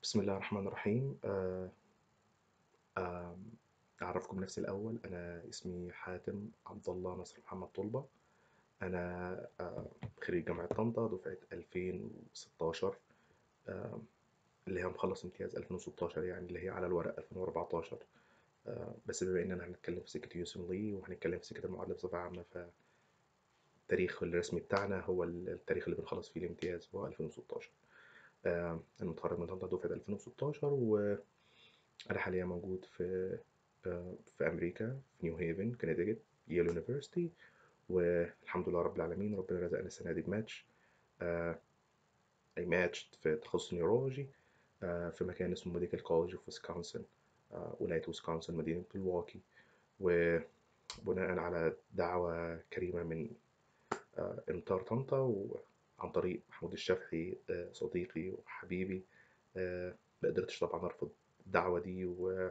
بسم الله الرحمن الرحيم آه، آم، أعرفكم بنفسي الأول أنا اسمي حاتم عبد الله نصر محمد طلبة أنا آه، خريج جامعة طنطا دفعة 2016 آم، اللي هي مخلص امتياز 2016 يعني اللي هي على الورق 2014 آه، بس بما إننا هنتكلم في سكة يوسم لي وهنتكلم في سكة المعادلة بصفة عامة فالتاريخ الرسمي بتاعنا هو التاريخ اللي بنخلص فيه الامتياز هو 2016 آه، أنا متخرج من طنطا دفعة 2016 و أنا حاليا موجود في آه، في أمريكا في نيو هيفن كونيتيكت ييل يونيفرسيتي والحمد لله رب العالمين ربنا رزقنا السنة دي بماتش آه، أي ماتش في تخصص نيورولوجي آه، في مكان اسمه ميديكال كولج اوف ويسكونسن ولاية ويسكونسن مدينة ميلواكي وبناء على دعوة كريمة من آه، إمطار طنطا وعن طريق محمود الشافعي آه، صديقي وحبيبي آه، ما قدرتش طبعا أرفض الدعوة دي و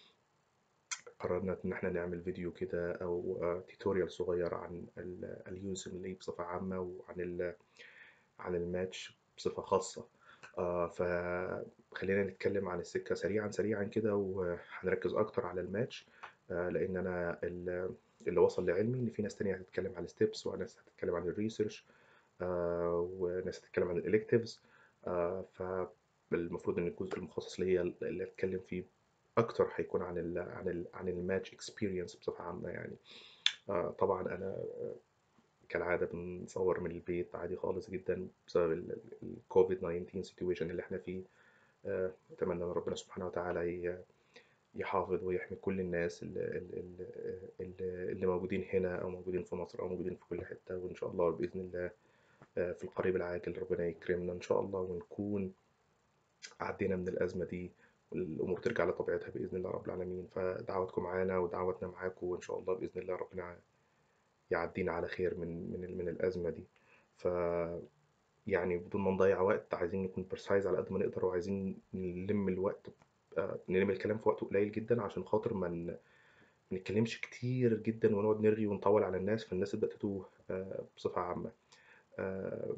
قررنا إن إحنا نعمل فيديو كده أو توتوريال صغير عن اليوزم اللي بصفة عامة وعن ال عن الماتش بصفة خاصة آه فخلينا نتكلم عن السكة سريعا سريعا كده وهنركز أكتر على الماتش آه لأن أنا ال- اللي وصل لعلمي إن في ناس تانية هتتكلم عن الستبس وناس هتتكلم عن الريسيرش آه وناس هتتكلم عن الإلكتيفز آه فالمفروض إن الجزء المخصص ليا اللي أتكلم فيه اكتر هيكون عن ال عن ال عن الماتش اكسبيرينس بصفه عامه يعني آه طبعا انا كالعاده بنصور من البيت عادي خالص جدا بسبب الكوفيد 19 سيتويشن اللي احنا فيه آه، اتمنى ان ربنا سبحانه وتعالى ي- يحافظ ويحمي كل الناس اللي, اللي, اللي, اللي موجودين هنا او موجودين في مصر او موجودين في كل حته وان شاء الله باذن الله آه، في القريب العاجل ربنا يكرمنا ان شاء الله ونكون عدينا من الأزمة دي والأمور ترجع لطبيعتها بإذن الله رب العالمين فدعواتكم معانا ودعواتنا معاكم وإن شاء الله بإذن الله ربنا يعدينا على خير من من من الأزمة دي ف يعني بدون ما نضيع وقت عايزين نكون برسايز على قد ما نقدر وعايزين نلم الوقت آه، نلم الكلام في وقت قليل جدا عشان خاطر ما ن- ما نتكلمش كتير جدا ونقعد نرغي ونطول على الناس فالناس تبدأ تتوه آه، بصفة عامة آه،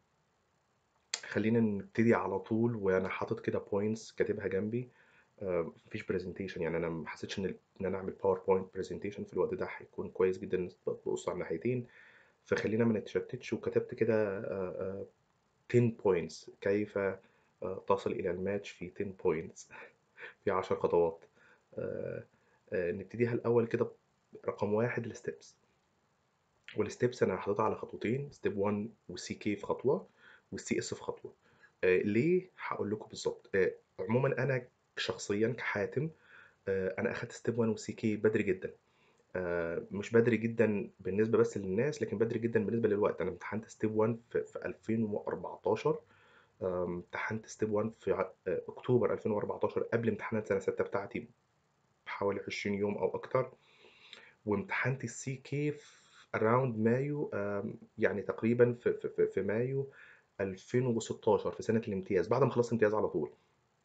خلينا نبتدي على طول وانا حاطط كده بوينتس كاتبها جنبي آه، مفيش برزنتيشن يعني انا ما حسيتش ان ان انا اعمل باوربوينت برزنتيشن في الوقت ده هيكون كويس جدا الناس تبص على الناحيتين فخلينا ما نتشتتش وكتبت كده آه، آه، 10 بوينتس كيف آه، تصل الى الماتش في 10 بوينتس في 10 خطوات آه، آه، نبتديها الاول كده رقم واحد الستبس والستبس انا حاططها على خطوتين ستيب 1 والسي كي في خطوه والسي اس في خطوه آه، ليه هقول لكم بالظبط آه، عموما انا شخصيا كحاتم آه، انا اخدت ستيب 1 وسي كي بدري جدا آه، مش بدري جدا بالنسبه بس للناس لكن بدري جدا بالنسبه للوقت انا امتحنت ستيب 1 في, في 2014 آه، امتحنت ستيب 1 في ع- آه، اكتوبر 2014 قبل امتحانات سنه 6 بتاعتي بحوالي 20 يوم او اكتر وامتحنت السي كي في اراوند مايو آم، يعني تقريبا في, في, في, في مايو 2016 في سنه الامتياز بعد ما خلصت امتياز على طول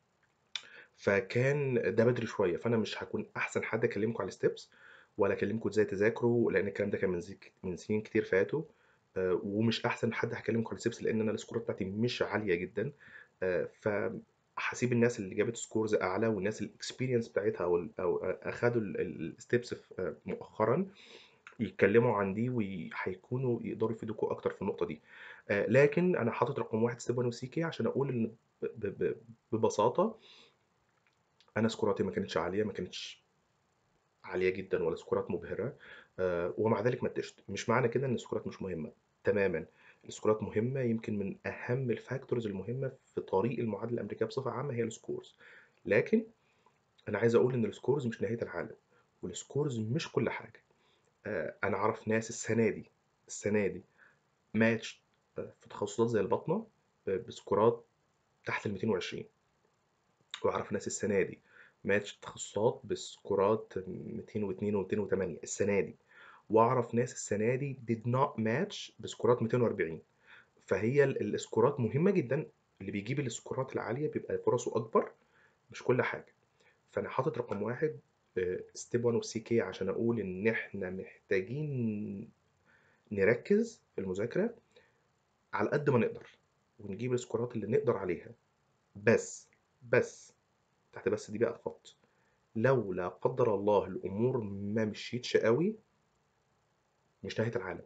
فكان ده بدري شويه فانا مش هكون احسن حد اكلمكم على الستبس ولا اكلمكم ازاي تذاكروا لان الكلام ده كان من زي- من سنين كتير فاتوا آه، ومش احسن حد هكلمكم على الستبس لان انا السكور بتاعتي مش عاليه جدا آه، فهسيب الناس اللي جابت سكورز اعلى والناس الاكسبيرينس بتاعتها او ال- او اخدوا الستبس مؤخرا يتكلموا عن دي وهيكونوا يقدروا يفيدوكوا اكتر في النقطه دي آه، لكن انا حاطط رقم واحد ستيب 1 وسي كي عشان اقول ان ب- ب- ب- ببساطه انا سكوراتي ما كانتش عاليه ما كانتش عاليه جدا ولا سكورات مبهره آه، ومع ذلك متشت مش معنى كده ان السكورات مش مهمه تماما السكورات مهمه يمكن من اهم الفاكتورز المهمه في طريق المعادله الامريكيه بصفه عامه هي السكورز لكن انا عايز اقول ان السكورز مش نهايه العالم والسكورز مش كل حاجه آه، انا اعرف ناس السنه دي السنه دي ماتش آه، في تخصصات زي البطنه آه، بسكورات تحت ال 220 واعرف ناس السنه دي ماتش تخصصات بسكورات 202 و208 السنه دي واعرف ناس السنه دي did not match بسكورات 240 فهي ال- السكورات مهمه جدا اللي بيجيب السكورات العاليه بيبقى فرصه اكبر مش كل حاجه فانا حاطط رقم واحد ستيب 1 وسي كي عشان اقول ان احنا محتاجين نركز في المذاكره على قد ما نقدر ونجيب السكورات اللي نقدر عليها بس بس تحت بس دي بقى خط لو لا قدر الله الامور ما مشيتش قوي مش نهايه العالم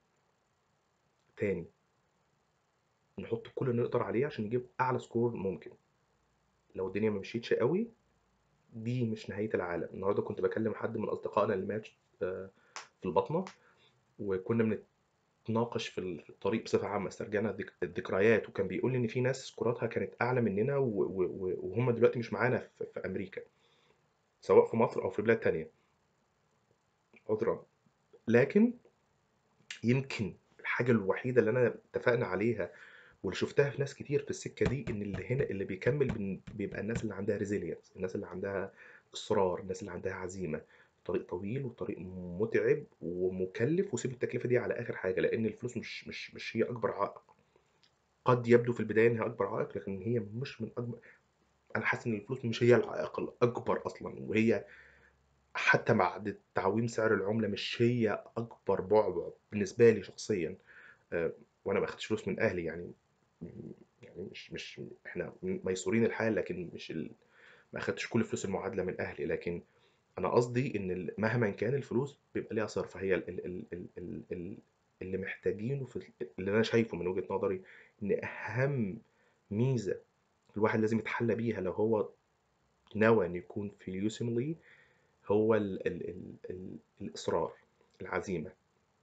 تاني نحط كل اللي نقدر عليه عشان نجيب اعلى سكور ممكن لو الدنيا ما مشيتش قوي دي مش نهايه العالم النهارده كنت بكلم حد من اصدقائنا اللي مات آه، في البطنه وكنا بنتناقش في الطريق بصفه عامه استرجعنا الذك- الذكريات وكان بيقول لي ان في ناس سكوراتها كانت اعلى مننا و- و- و- وهم دلوقتي مش معانا في في امريكا سواء في مصر او في بلاد تانية عذرا لكن يمكن الحاجه الوحيده اللي انا اتفقنا عليها واللي شفتها في ناس كتير في السكه دي ان اللي هنا اللي بيكمل بن- بيبقى الناس اللي عندها ريزيلينس الناس اللي عندها اصرار الناس اللي عندها عزيمه طريق طويل وطريق متعب ومكلف وسيب التكلفه دي على اخر حاجه لان الفلوس مش مش مش هي اكبر عائق قد يبدو في البدايه انها اكبر عائق لكن هي مش من اكبر انا حاسس ان الفلوس مش هي العائق الاكبر اصلا وهي حتى مع تعويم سعر العمله مش هي اكبر بعبع بالنسبه لي شخصيا آه، وانا ما اخدتش فلوس من اهلي يعني يعني مش مش احنا ميسورين الحال لكن مش ال... ما اخدتش كل فلوس المعادله من اهلي لكن انا قصدي ان ال- مهما كان الفلوس بيبقى ليها صرف هي ال... ال... ال... ال... ال... ال- اللي محتاجينه في ال- اللي انا شايفه من وجهة نظري ان اهم ميزه الواحد لازم يتحلى بيها لو هو ناوي ان يكون في يوسملي هو ال... ال... ال... ال... الاصرار العزيمه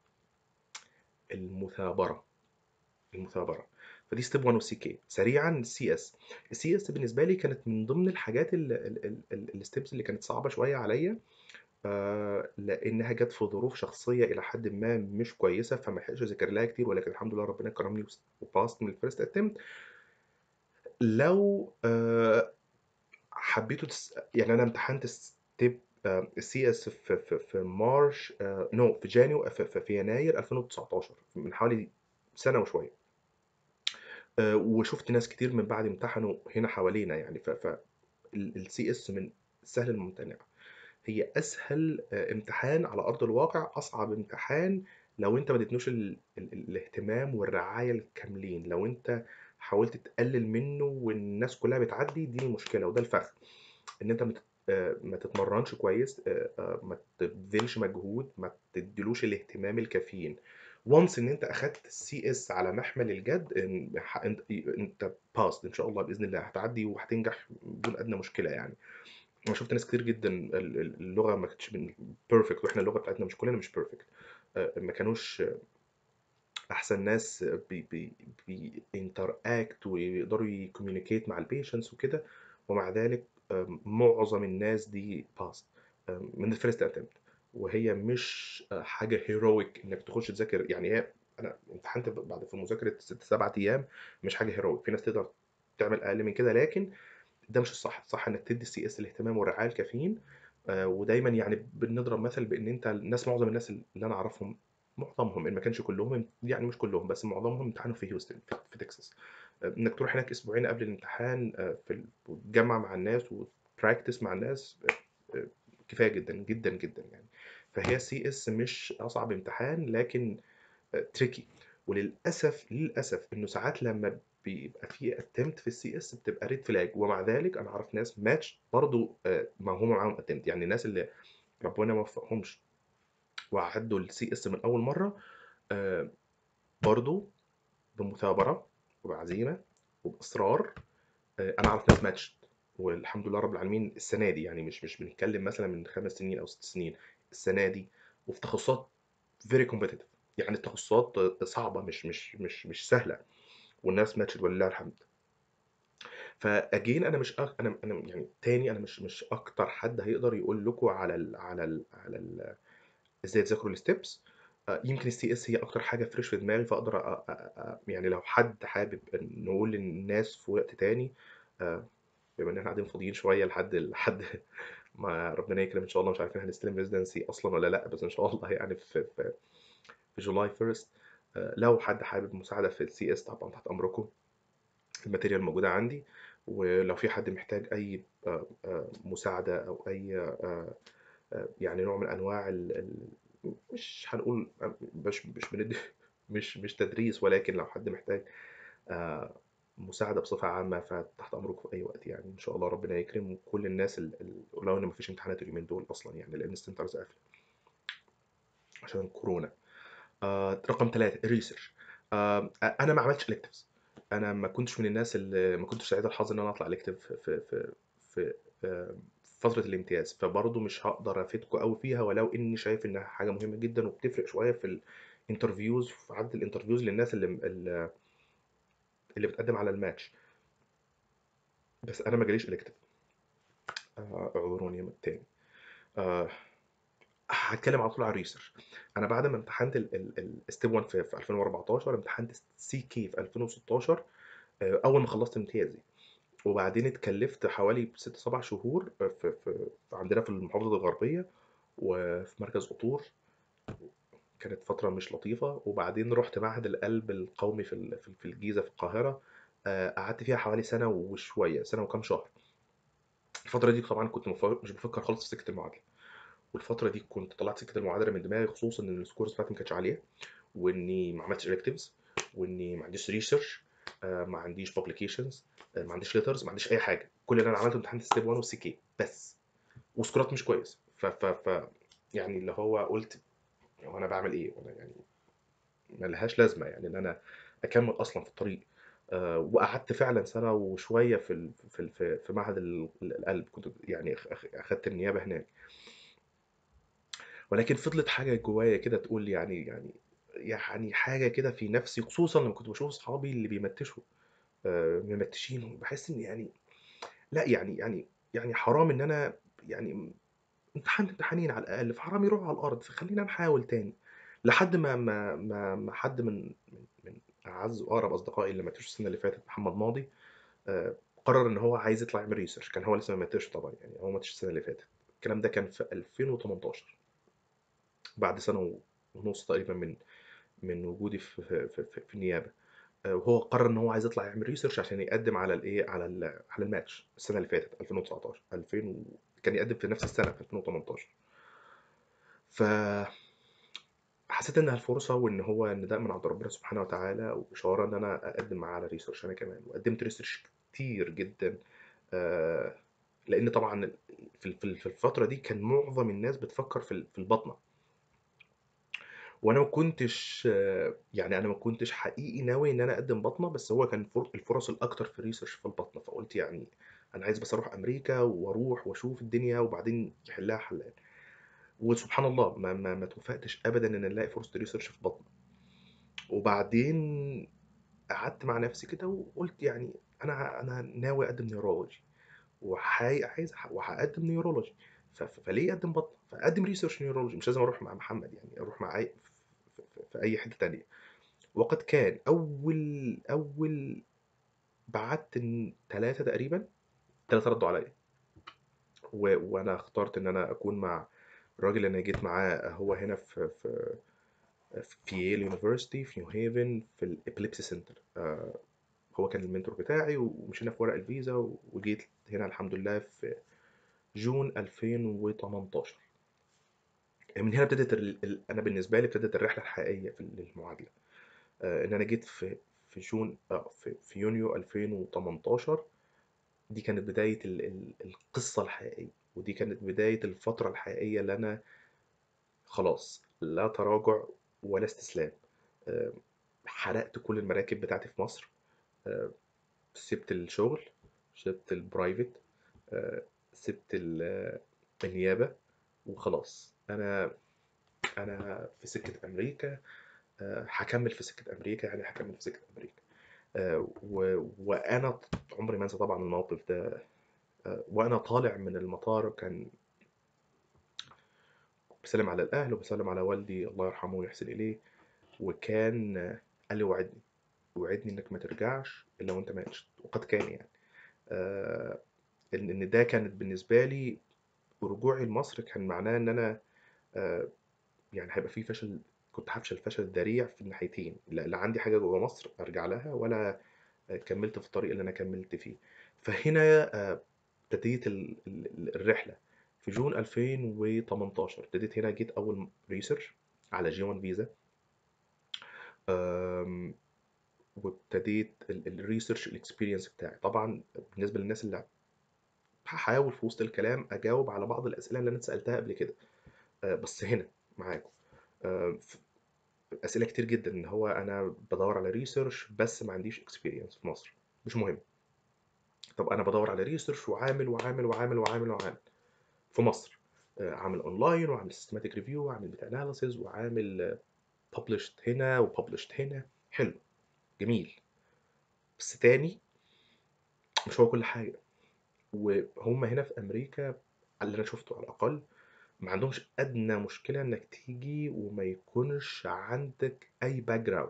المثابره المثابره فدي ستيب 1 والسي كي سريعا السي اس السي اس بالنسبه لي كانت من ضمن الحاجات الستيبس اللي كانت صعبه شويه عليا آه، لانها جت في ظروف شخصيه الى حد ما مش كويسه فما لحقتش اذاكر لها كتير ولكن الحمد لله ربنا كرمني وباست من الفيرست اتمت لو آه، حبيتوا تس... يعني انا امتحنت ستيب السي اس في في في مارش نو في جانيو في, في, في يناير 2019 من حوالي سنه وشويه آه، وشفت ناس كتير من بعد امتحنوا هنا حوالينا يعني ف السي اس من سهل الممتنع هي اسهل آه، امتحان على ارض الواقع اصعب امتحان لو انت ما اديتنوش ال... ال... الاهتمام والرعايه الكاملين لو انت حاولت تقلل منه والناس كلها بتعدي دي مشكله وده الفخ ان انت مت... آه، ما تتمرنش كويس آه، آه، ما تبذلش مجهود ما تديلوش الاهتمام الكافيين وانس ان انت اخدت السي اس على محمل الجد إن- ح- انت انت باست ان شاء الله باذن الله هتعدي وهتنجح بدون ادنى مشكله يعني انا شفت ناس كتير جدا ال- ال- اللغه ما كانتش بيرفكت واحنا اللغه بتاعتنا مش كلنا مش بيرفكت ما كانوش احسن ناس بي بي بي interact ويقدروا يكوميونيكيت مع البيشنتس وكده ومع ذلك آم، معظم الناس دي باست من الفيرست اتمت وهي مش آه، حاجه هيرويك انك تخش تذاكر يعني هي انا امتحنت بعد في مذاكره ست سبعة ايام مش حاجه هيرويك في ناس تقدر تعمل اقل من كده لكن ده مش الصح الصح انك تدي السي اس الاهتمام والرعايه الكافيين آه، ودايما يعني بنضرب مثل بان انت الناس معظم الناس اللي انا اعرفهم معظمهم ان ما كانش كلهم يعني مش كلهم بس معظمهم امتحنوا في هيوستن في, في تكساس آه، انك تروح هناك اسبوعين قبل الامتحان آه، في ال- وتجمع مع الناس وتراكتس مع الناس آه، آه، كفايه جدا جدا جدا يعني فهي السي اس مش اصعب امتحان لكن تريكي وللاسف للاسف انه ساعات لما بيبقى في اتمت في السي اس بتبقى ريد فلاج ومع ذلك انا اعرف ناس ماتش برضو آه، ما هم معاهم اتمت يعني الناس اللي ربنا ما وفقهمش وعدوا السي اس من اول مره آه، برضو بمثابره وبعزيمه وباصرار آه، انا اعرف ناس ماتش والحمد لله رب العالمين السنه دي يعني مش مش بنتكلم مثلا من خمس سنين او ست سنين السنه دي وفي تخصصات فيري كومبتيتيف يعني التخصصات صعبه مش مش مش مش سهله والناس ماتشت ولله الحمد فاجين انا مش أك... انا انا يعني تاني انا مش مش اكتر حد هيقدر يقول لكم على ال على ال على ال ازاي تذاكروا الستبس يمكن السي اس هي اكتر حاجه فريش في دماغي فاقدر أ... أ... أ... يعني لو حد حابب نقول للناس في وقت تاني آه، بما ان احنا قاعدين فاضيين شويه لحد لحد ما ربنا يكرم ان شاء الله مش عارفين هنستلم ريزيدنسي اصلا ولا لا بس ان شاء الله يعني في في, في جولاي 1 لو حد حابب مساعده في السي اس طبعا تحت امركم الماتيريال موجوده عندي ولو في حد محتاج اي آه، آه، مساعده او اي آه، آه، يعني نوع من انواع ال... ال- مش هنقول مش مش بندي مش مش تدريس ولكن لو حد محتاج آه، مساعدة بصفة عامة فتحت أمركم في أي وقت يعني إن شاء الله ربنا يكرم وكل الناس ال- ال- ولو إن مفيش امتحانات اليومين دول أصلا يعني لأن السنترز قافلة عشان كورونا آه، رقم ثلاثة الريسيرش آه، أنا ما عملتش electives أنا ما كنتش من الناس اللي ما كنتش سعيد الحظ إن أنا أطلع elective في في في في آه، فترة الامتياز فبرضه مش هقدر أفيدكم قوي فيها ولو إني شايف إنها حاجة مهمة جدا وبتفرق شوية في الانترفيوز في عدد الانترفيوز للناس اللي اللي اللي بتقدم على الماتش بس أنا ما جاليش elective آه، اعذروني من تاني آه، هتكلم على طول على الريسيرش انا بعد ما امتحنت الستيب 1 في في 2014 امتحنت سي كي في 2016 آه، اول ما خلصت امتيازي وبعدين اتكلفت حوالي 6 7 شهور في, في, في عندنا في المحافظه الغربيه وفي مركز قطور كانت فتره مش لطيفه وبعدين رحت معهد القلب القومي في ال- في في الجيزه في القاهره آه، قعدت فيها حوالي سنه وشويه سنه وكام شهر الفتره دي طبعا كنت مف- مش بفكر خالص في سكه المعادله والفتره دي كنت طلعت سكه المعادله من دماغي خصوصا ان السكورز بتاعتي ما كانتش عاليه واني ما عملتش electives واني ما عنديش ريسيرش ما عنديش publications آه، ما عنديش letters ما عنديش اي حاجه كل اللي انا عملته امتحنت ستيب 1 والسي كي بس وسكورات مش كويس ف ف ف يعني اللي هو قلت هو انا بعمل ايه وانا يعني ملهاش لازمه يعني ان انا اكمل اصلا في الطريق آه، وقعدت فعلا سنه وشويه في ال- في ال- في في معهد ال- القلب كنت يعني أخ- أخ- اخدت النيابه هناك ولكن فضلت حاجة جوايا كده تقول يعني يعني يعني حاجة كده في نفسي خصوصا لما كنت بشوف أصحابي اللي بيمتشوا آه، ممتشين بحس إن يعني لا يعني يعني يعني حرام إن أنا يعني امتحنت امتحانين على الأقل فحرام يروحوا على الأرض فخلينا نحاول تاني لحد ما ما ما, ما حد من من من أعز وأقرب أصدقائي اللي ماتش السنة اللي فاتت محمد ماضي آه، قرر إن هو عايز يطلع يعمل ريسيرش كان هو لسه ما ماتش طبعا يعني هو ماتش السنة اللي فاتت الكلام ده كان في 2018 بعد سنة ونص تقريبا من من وجودي في في في, في النيابه آه، وهو قرر ان هو عايز يطلع يعمل ريسيرش عشان يقدم على الايه على ال على الماتش السنه اللي فاتت 2019 2000 و... كان يقدم في نفس السنه في 2018 ف حسيت انها الفرصه وان هو نداء من عند ربنا سبحانه وتعالى واشاره ان انا اقدم معاه على ريسيرش انا كمان وقدمت ريسيرش كتير جدا آه، لان طبعا في في في الفتره دي كان معظم الناس بتفكر في ال- في البطنه وانا ما كنتش آه، يعني انا ما كنتش حقيقي ناوي ان انا اقدم بطنه بس هو كان فر- الفرص الاكتر في الريسيرش في البطنه فقلت يعني انا عايز بس اروح امريكا واروح واشوف الدنيا وبعدين يحلها حلال وسبحان الله ما ما, ما توفقتش ابدا ان الاقي فرصه ريسيرش في بطنه وبعدين قعدت مع نفسي كده وقلت يعني انا انا ناوي اقدم نيورولوجي وحي... عايز وهقدم نيورولوجي ف... ف- فليه اقدم بطن فاقدم ريسيرش نيورولوجي مش لازم اروح مع محمد يعني اروح مع اي في, في, في اي حته تانية وقد كان اول اول بعت ثلاثه تقريبا ثلاثه ردوا عليا و... وانا اخترت ان انا اكون مع الراجل اللي انا جيت معاه هو هنا في في في ييل يونيفرسيتي في نيو هيفن في الابيليبسي سنتر هو كان المنتور بتاعي ومشينا في ورق الفيزا وجيت هنا الحمد لله في جون 2018 من هنا ابتدت ال... ال... انا بالنسبه لي ابتدت الرحله الحقيقيه في المعادله آه، ان انا جيت في في جون آه، في, في يونيو 2018 دي كانت بدايه ال... ال... القصه الحقيقيه ودي كانت بدايه الفتره الحقيقيه اللي انا خلاص لا تراجع ولا استسلام آه، حرقت كل المراكب بتاعتي في مصر آه، سبت الشغل سبت البرايفت آه، سبت ال- آه، النيابه وخلاص انا انا في سكه امريكا آه، هكمل في سكه امريكا يعني هكمل في سكه امريكا آه، و- وانا عمري ما انسى طبعا الموقف ده آه، وانا طالع من المطار كان بسلم على الاهل وبسلم على والدي الله يرحمه ويحسن اليه وكان آه، قال لي وعدني وعدني انك ما ترجعش الا وانت ماشي وقد كان يعني آه، ان إن ده كانت بالنسبه لي رجوعي لمصر كان معناه ان انا آه، يعني هيبقى في فشل كنت هفشل فشل ذريع في الناحيتين لا لا عندي حاجه جوه مصر ارجع لها ولا كملت في الطريق اللي انا كملت فيه فهنا آه، ابتديت ال- ال- الرحله في جون 2018 ابتديت هنا جيت اول ريسيرش على جي 1 فيزا وابتديت الريسيرش الاكسبيرينس بتاعي طبعا بالنسبه للناس اللي هحاول في وسط الكلام اجاوب على بعض الاسئله اللي انا اتسالتها قبل كده آه، بس هنا معاكم آه، ف- اسئله كتير جدا ان هو انا بدور على ريسيرش بس ما عنديش اكسبيرينس في مصر مش مهم طب انا بدور على ريسيرش وعامل وعامل وعامل وعامل وعامل في مصر آه، عامل اونلاين وعامل سيستماتيك ريفيو وعامل ميتا اناليسيز وعامل ببلشت هنا وببلشت هنا حلو جميل بس تاني مش هو كل حاجه وهم هنا في امريكا اللي انا شفته على الاقل ما عندهمش ادنى مشكله انك تيجي وما يكونش عندك اي باك جراوند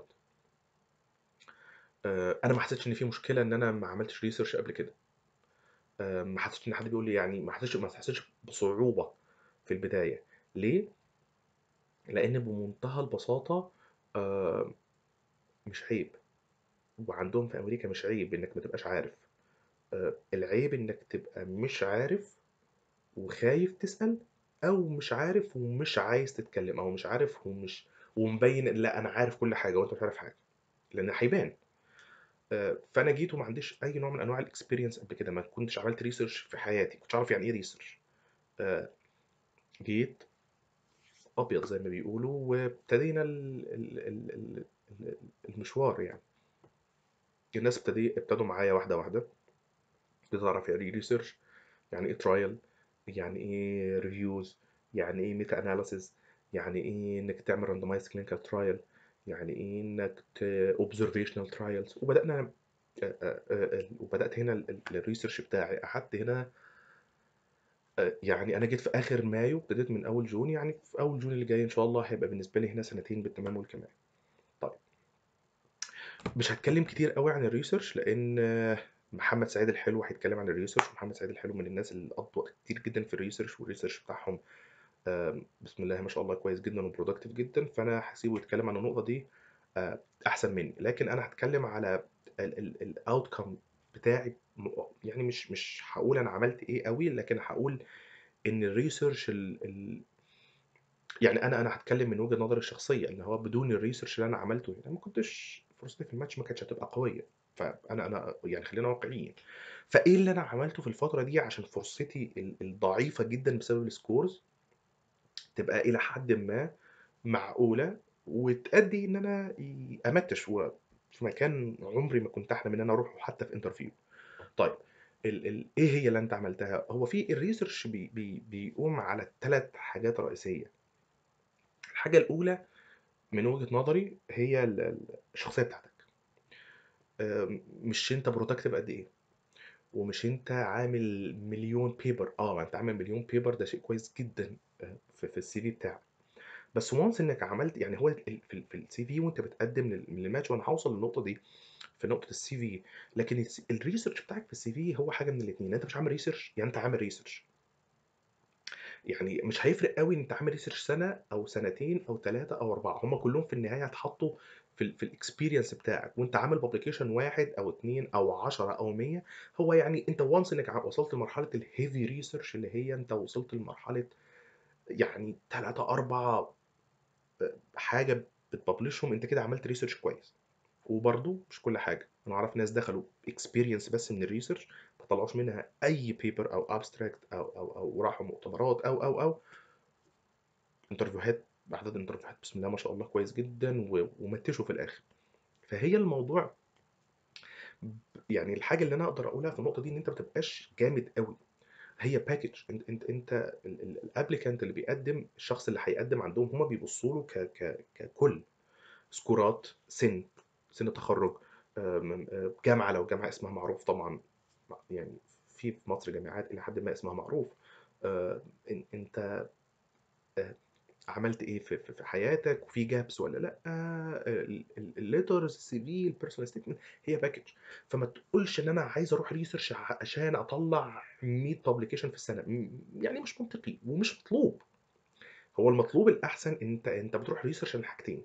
انا ما حسيتش ان في مشكله ان انا ما عملتش ريسيرش قبل كده آه، ما حسيتش ان حد بيقول لي يعني ما حسيتش ما حسيتش بصعوبه في البدايه ليه لان بمنتهى البساطه آه، مش عيب وعندهم في امريكا مش عيب انك ما تبقاش عارف آه، العيب انك تبقى مش عارف وخايف تسأل او مش عارف ومش عايز تتكلم او مش عارف ومش ومبين لا انا عارف كل حاجه وانت مش عارف حاجه لان هيبان آه، فانا جيت وما عنديش اي نوع من انواع الاكسبيرينس قبل كده ما كنتش عملت ريسيرش في حياتي كنتش عارف يعني ايه ريسيرش جيت ابيض زي ما بيقولوا وابتدينا ال- ال- ال- ال- ال- المشوار يعني الناس ابتدي ابتدوا معايا واحده واحده ابتديت اعرف يعني ايه ريسيرش يعني ايه ترايل يعني ايه ريفيوز يعني ايه ميتا اناليسيز يعني ايه انك تعمل راندمايز كلينيكال ترايل يعني ايه انك اوبزرفيشنال ترايلز وبدانا آه، آه، آه، وبدات هنا الريسيرش بتاعي قعدت هنا آه، يعني انا جيت في اخر مايو ابتديت من اول جون يعني في اول جون اللي جاي ان شاء الله هيبقى بالنسبه لي هنا سنتين بالتمام والكمال طيب مش هتكلم كتير قوي عن الريسيرش لان آه، محمد سعيد الحلو هيتكلم عن الريسيرش ومحمد سعيد الحلو من الناس اللي قضوا وقت كتير جدا في الريسيرش والريسيرش بتاعهم آم، بسم الله ما شاء الله كويس جدا وبرودكتيف جدا فانا هسيبه يتكلم عن النقطه دي آه، احسن مني لكن انا هتكلم على الاوتكم بتاعي م- يعني مش مش هقول انا عملت ايه قوي لكن هقول ان الريسيرش ال... ال... يعني انا انا هتكلم من وجهه نظري الشخصيه ان هو بدون الريسيرش اللي انا عملته هنا ما كنتش فرصتي في الماتش ما كانتش هتبقى قويه فانا انا يعني خلينا واقعيين فايه اللي انا عملته في الفتره دي عشان فرصتي ال- الضعيفه جدا بسبب السكورز تبقى الى حد ما معقوله وتأدي ان انا ي- امتش و- في مكان عمري ما كنت احلم ان انا اروحه حتى في انترفيو طيب ال ال ايه هي اللي انت عملتها هو في الريسيرش بي بي بيقوم على ثلاث حاجات رئيسيه الحاجه الاولى من وجهه نظري هي ال- ال- الشخصيه بتاعتك أم، مش انت برودكتيف قد ايه ومش انت عامل مليون بيبر اه ما انت عامل مليون بيبر ده شيء كويس جدا آه، في, في السي في بتاعك بس وانس انك عملت يعني هو ال- في, في السي في وانت بتقدم لل- للماتش وانا هوصل للنقطه دي في نقطه السي في لكن الس- الريسيرش بتاعك في السي في هو حاجه من الاثنين انت مش عامل ريسيرش يعني انت عامل ريسيرش يعني مش هيفرق قوي ان انت عامل ريسيرش سنه او سنتين او ثلاثه او اربعه هم كلهم في النهايه هيتحطوا في ال في الاكسبيرينس بتاعك وانت عامل بابليكيشن واحد او اثنين او 10 او 100 هو يعني انت وانس انك ع- وصلت لمرحله الهيفي ريسيرش اللي هي انت وصلت لمرحله يعني ثلاثة أربعة حاجة بتبلشهم انت كده عملت ريسيرش كويس وبرضه مش كل حاجه انا اعرف ناس دخلوا اكسبيرينس بس من الريسيرش ما طلعوش منها اي بيبر او ابستراكت او او او راحوا مؤتمرات او او او انترفيوهات بعدد انترفيوهات بسم الله ما شاء الله كويس جدا و- ومتشوا في الاخر فهي الموضوع يعني الحاجه اللي انا اقدر اقولها في النقطه دي ان انت ما تبقاش جامد قوي هي باكج انت انت انت الابليكانت اللي بيقدم الشخص اللي هيقدم عندهم هما بيبصوا له ك ك ككل سكورات سن سن تخرج آم، آم، جامعه لو جامعه اسمها معروف طبعا يعني في في مصر جامعات الى حد ما اسمها معروف آه، إن- انت آه، عملت ايه في في في حياتك وفي جابس ولا لا الليترز السي في البيرسونال ستيتمنت هي باكج فما تقولش ان انا عايز اروح ريسيرش عشان اطلع 100 بابليكيشن في السنه م- يعني مش منطقي ومش مطلوب هو المطلوب الاحسن انت انت بتروح ريسيرش عن حاجتين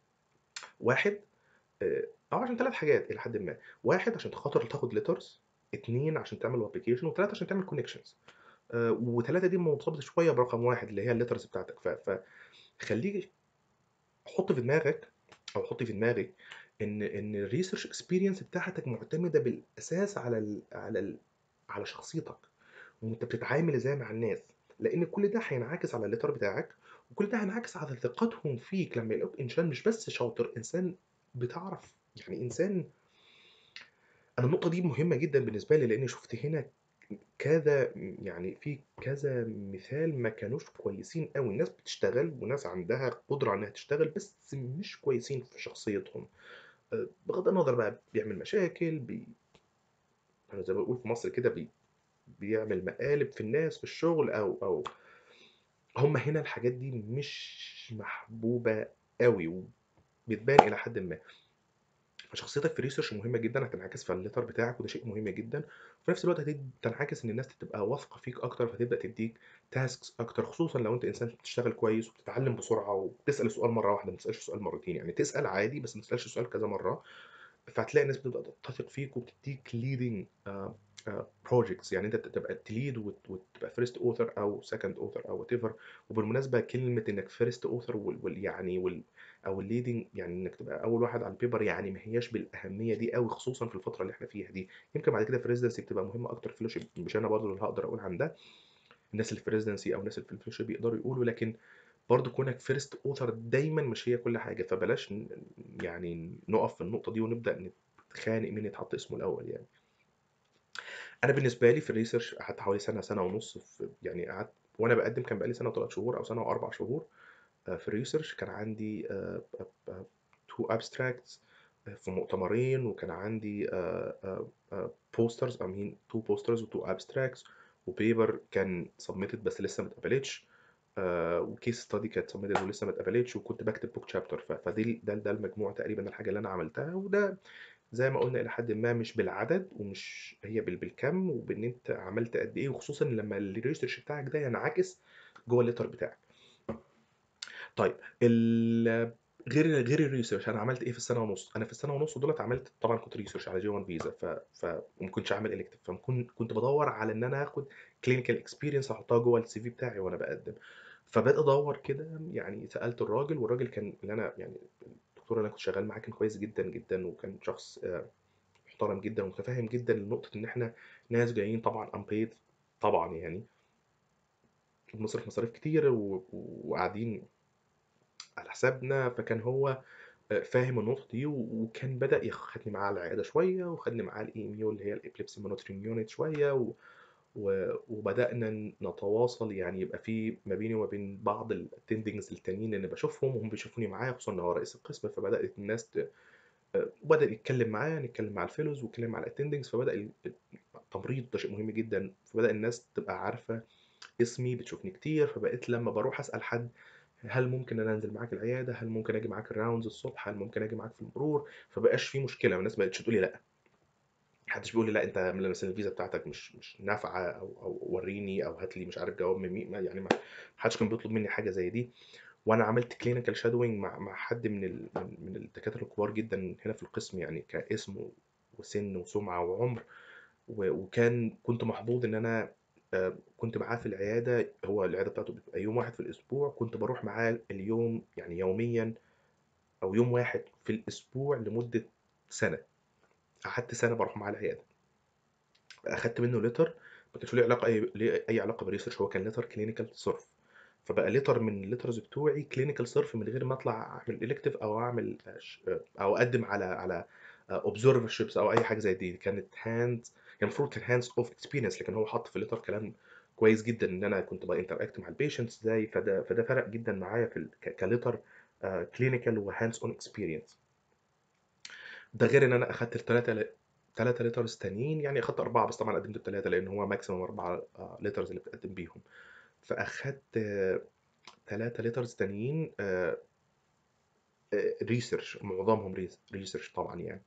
واحد آه، او عشان ثلاث حاجات الى حد ما واحد عشان خاطر تاخد ليترز اتنين عشان تعمل ابلكيشن وثلاثه عشان تعمل كونكشنز وثلاثه دي مرتبطه شويه برقم واحد اللي هي الليترز بتاعتك ف- فخليك حط في دماغك او حطي في دماغك ان ان الريسيرش اكسبيرينس بتاعتك معتمده بالاساس على ال على ال على شخصيتك وانت بتتعامل ازاي مع الناس لان كل ده هينعكس على الليتر بتاعك وكل ده هينعكس على ثقتهم فيك لما يلاقوك انسان مش بس شاطر انسان بتعرف يعني انسان انا النقطه دي مهمه جدا بالنسبه لي لاني شفت هنا كذا يعني في كذا مثال ما كانوش كويسين قوي الناس بتشتغل وناس عندها قدره انها تشتغل بس مش كويسين في شخصيتهم أه، بغض النظر بقى بيعمل مشاكل بي انا زي ما بقول في مصر كده بي بيعمل مقالب في الناس في الشغل او او هم هنا الحاجات دي مش محبوبه قوي وبتبان الى حد ما فشخصيتك في الريسيرش مهمه جدا هتنعكس في الليتر بتاعك وده شيء مهم جدا وفي نفس الوقت هتنعكس ان الناس تبقى واثقه فيك اكتر فتبدا تديك تاسكس اكتر خصوصا لو انت انسان بتشتغل كويس وبتتعلم بسرعه وبتسال السؤال مره واحده ما تسالش السؤال مرتين يعني تسال عادي بس ما تسالش السؤال كذا مره فهتلاقي الناس بتبدا تثق فيك وبتديك ليدنج بروجكتس يعني انت تبقى تليد وتبقى فيرست اوثر او سكند اوثر او وات ايفر وبالمناسبه كلمه انك فيرست اوثر وال يعني وال او الليدنج يعني انك تبقى اول واحد على البيبر يعني ما هياش بالاهميه دي قوي خصوصا في الفتره اللي احنا فيها دي يمكن بعد كده في الريزدنسي بتبقى مهمه اكتر فيلوشيب مش انا برضه اللي هقدر اقول عن ده الناس اللي في الريزدنسي او الناس اللي في الفيلوشيب يقدروا يقولوا لكن برضه كونك فيرست اوثر دايما مش هي كل حاجه فبلاش يعني نقف في النقطه دي ونبدا نتخانق مين يتحط اسمه الاول يعني انا بالنسبه لي في الريسيرش قعدت حوالي سنه سنه ونص في يعني قعدت وانا بقدم كان بقالي سنه وثلاث شهور او سنه واربع شهور آه، في الريسيرش كان عندي تو ابستراكتس في مؤتمرين وكان عندي بوسترز اي مين تو بوسترز وتو ابستراكتس وبيبر كان سبميتد بس لسه ما اتقبلتش وكيس ستادي كانت سبميتد ولسه ما اتقبلتش وكنت بكتب بوك شابتر فدي ده ده المجموع تقريبا الحاجه اللي انا عملتها وده زي ما قلنا الى حد ما مش بالعدد ومش هي بالكم وبان انت عملت قد ايه وخصوصا لما الريسيرش بتاعك ده ينعكس جوه الليتر بتاعك طيب ال غير غير الريسيرش انا عملت ايه في السنه ونص انا في السنه ونص دولت عملت طبعا كنت ريسيرش على جي 1 فيزا ف ف وما كنتش عامل الكتف فكنت كنت بدور على ان انا اخد كلينيكال اكسبيرينس احطها جوه السي في بتاعي وانا بقدم فبدات ادور كده يعني سالت الراجل والراجل كان اللي انا يعني الدكتور اللي انا كنت شغال معاه كان كويس جدا جدا وكان شخص آه، محترم جدا ومتفاهم جدا لنقطه ان احنا ناس جايين طبعا امبيد طبعا يعني بنصرف مصاريف كتير وقاعدين على حسابنا فكان هو آه، فاهم النقطة دي وكان بدأ ياخدني معاه العيادة شوية وخدني معاه الاي ام يو اللي هي الابليبسي مونيتورنج يونت شوية و... و... وبدأنا نتواصل يعني يبقى في ما بيني وما بين بعض الاتندنجز التانيين اللي بشوفهم وهم بيشوفوني معاه خصوصا ان هو رئيس القسم فبدأت الناس ت... آه، بدأ يتكلم معايا نتكلم مع الفيلوز ويتكلم مع الاتندنجز فبدأ التمريض ده شيء مهم جدا فبدأ الناس تبقى عارفة اسمي بتشوفني كتير فبقيت لما بروح أسأل حد هل ممكن انا انزل معاك العياده هل ممكن اجي معاك الراوندز الصبح هل ممكن اجي معاك في المرور فبقاش في مشكله والناس ما بقتش تقول لي لا محدش بيقول لي لا انت مثلا الفيزا بتاعتك مش مش نافعه او او وريني او هات لي مش عارف جواب من مين يعني ما حدش كان بيطلب مني حاجه زي دي وانا عملت كلينيكال شادوينج مع مع حد من ال من الدكاتره الكبار جدا هنا في القسم يعني كاسم وسن وسمعه وعمر وكان كنت محظوظ ان انا آه، كنت معاه في العيادة هو العيادة بتاعته بتبقى يوم واحد في الأسبوع كنت بروح معاه اليوم يعني يوميا أو يوم واحد في الأسبوع لمدة سنة قعدت سنة بروح معاه العيادة أخدت منه لتر ما كانش له علاقة أي أي علاقة بالريسيرش هو كان لتر كلينيكال صرف فبقى لتر من الليترز بتوعي كلينيكال صرف من غير ما اطلع اعمل الكتيف او اعمل او اقدم على على اوبزرفرشيبس او اي حاجه زي دي كانت هاند كان المفروض كان هاندز اوف اكسبيرينس لكن هو حط في الليتر كلام كويس جدا ان انا كنت بانتراكت مع البيشنتس ازاي فده فده فرق جدا معايا في كليتر كلينيكال وهاندز اون اكسبيرينس ده غير ان انا اخدت الثلاثه ثلاثة لترز تانيين يعني اخدت اربعه بس طبعا قدمت الثلاثه لان هو ماكسيموم اربعه لترز اللي بتقدم بيهم فاخدت ثلاثة لترز تانيين ريسيرش معظمهم ريسيرش طبعا يعني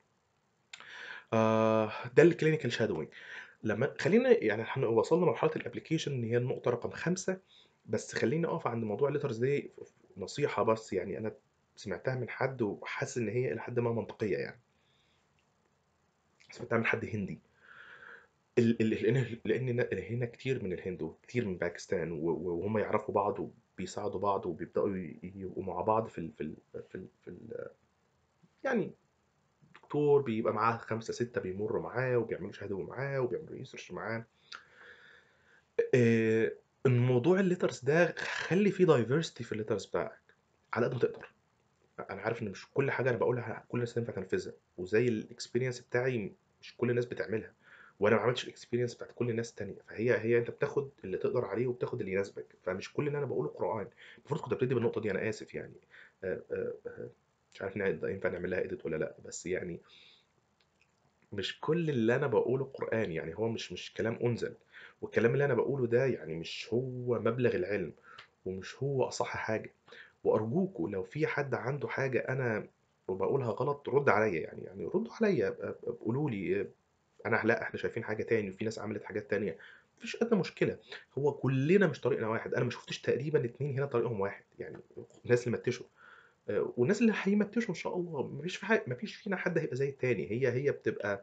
آه ده الكلينيكال شادوينج لما خلينا يعني احنا وصلنا لمرحله الابلكيشن ان هي النقطه رقم خمسة بس خليني اقف عند موضوع الليترز دي نصيحه بس يعني انا سمعتها من حد وحاسس ان هي الى حد ما منطقيه يعني سمعتها من حد هندي لان لان هنا كتير من الهند وكتير من باكستان وهم يعرفوا بعض وبيساعدوا بعض وبيبداوا يبقوا مع بعض في ال في ال في ال في, ال يعني دكتور بيبقى معاه خمسة ستة بيمروا معاه وبيعملوا شهادة معاه وبيعملوا ريسيرش معاه آه، الموضوع الليترز ده خلي فيه دايفرستي في الليترز بتاعك على قد ما تقدر انا عارف ان مش كل حاجه انا بقولها كل الناس ينفع تنفذها وزي الاكسبيرينس بتاعي مش كل الناس بتعملها وانا ما عملتش الاكسبيرينس بتاعت كل الناس التانية فهي هي انت بتاخد اللي تقدر عليه وبتاخد اللي يناسبك فمش كل اللي انا بقوله قران المفروض كنت ابتدي بالنقطه دي انا اسف يعني آه، آه، آه، مش عارف نع- ينفع نعمل لها اديت ولا لا بس يعني مش كل اللي انا بقوله قران يعني هو مش مش كلام انزل والكلام اللي انا بقوله ده يعني مش هو مبلغ العلم ومش هو اصح حاجه وارجوكوا لو في حد عنده حاجه انا وبقولها غلط رد عليا يعني يعني ردوا عليا ب- ب- قولوا لي انا لا احنا شايفين حاجه تاني وفي ناس عملت حاجات تانية مفيش ادنى مشكله هو كلنا مش طريقنا واحد انا ما شفتش تقريبا اتنين هنا طريقهم واحد يعني الناس اللي متشوا آه، والناس اللي هيمتشوا ان شاء الله مفيش في حاجة مفيش فينا حد هيبقى زي التاني هي هي بتبقى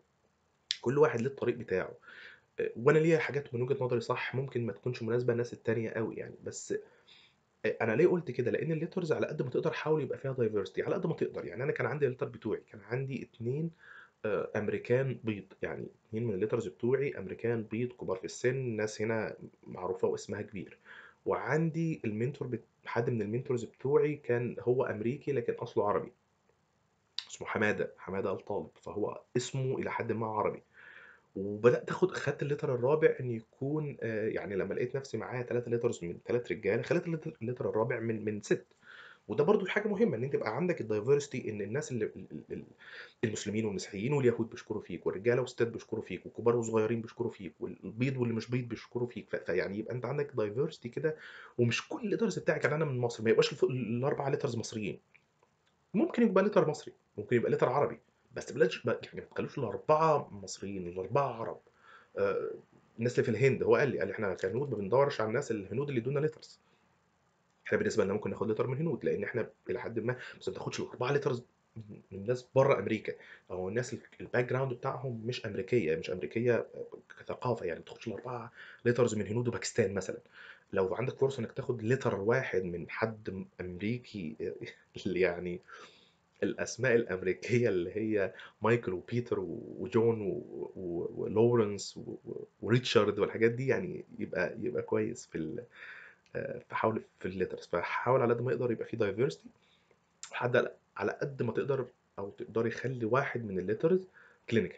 كل واحد ليه الطريق بتاعه آه، وانا ليا حاجات من وجهة نظري صح ممكن ما تكونش مناسبة للناس التانية قوي يعني بس آه، انا ليه قلت كده لان الليترز على قد ما تقدر حاول يبقى فيها دايفرستي على قد ما تقدر يعني انا كان عندي الليتر بتوعي كان عندي اتنين آه، امريكان بيض يعني اتنين من الليترز بتوعي امريكان بيض كبار في السن ناس هنا معروفة واسمها كبير وعندي المنتور بت... حد من المنتورز بتوعي كان هو امريكي لكن اصله عربي اسمه حمادة حمادة الطالب فهو اسمه الى حد ما عربي وبدات اخد خدت اللتر الرابع ان يكون آه، يعني لما لقيت نفسي معايا ثلاثة لترز من ثلاث رجاله خليت اللتر اللتر الرابع من من ست وده برضو حاجه مهمه ان انت يبقى عندك الدايفرستي ان الناس اللي ال- ال- المسلمين والمسيحيين واليهود بيشكروا فيك والرجاله والستات بيشكروا فيك والكبار والصغيرين بيشكروا فيك والبيض واللي مش بيض بيشكروا فيك ف- فيعني يبقى انت عندك دايفرستي كده ومش كل الليترز بتاعك يعني انا من مصر ما يبقاش الف- الاربعه لترز مصريين ممكن يبقى لتر مصري ممكن يبقى لتر عربي بس بلاش بقى- يعني ما تخلوش الاربعه مصريين الاربعه عرب آه، الناس اللي في الهند هو قال لي قال لي احنا كهنود ما بندورش على الناس الهنود اللي يدونا لترز احنا بالنسبه لنا ممكن ناخد لتر من هنود لان احنا الى حد ما بس ما تاخدش الاربعه لترز من ناس بره امريكا او الناس الباك جراوند بتاعهم مش امريكيه مش امريكيه كثقافه يعني ما تاخدش الاربعه لترز من هنود وباكستان مثلا لو عندك فرصه انك تاخد لتر واحد من حد امريكي يعني الاسماء الامريكيه اللي هي مايكل وبيتر و- وجون و- و- ولورنس و- و- وريتشارد والحاجات دي يعني يبقى يبقى كويس في ال- آه، فحاول في الليترز فحاول على قد ما يقدر يبقى في دايفرستي وحد على على قد ما تقدر او تقدر يخلي واحد من الليترز كلينيكال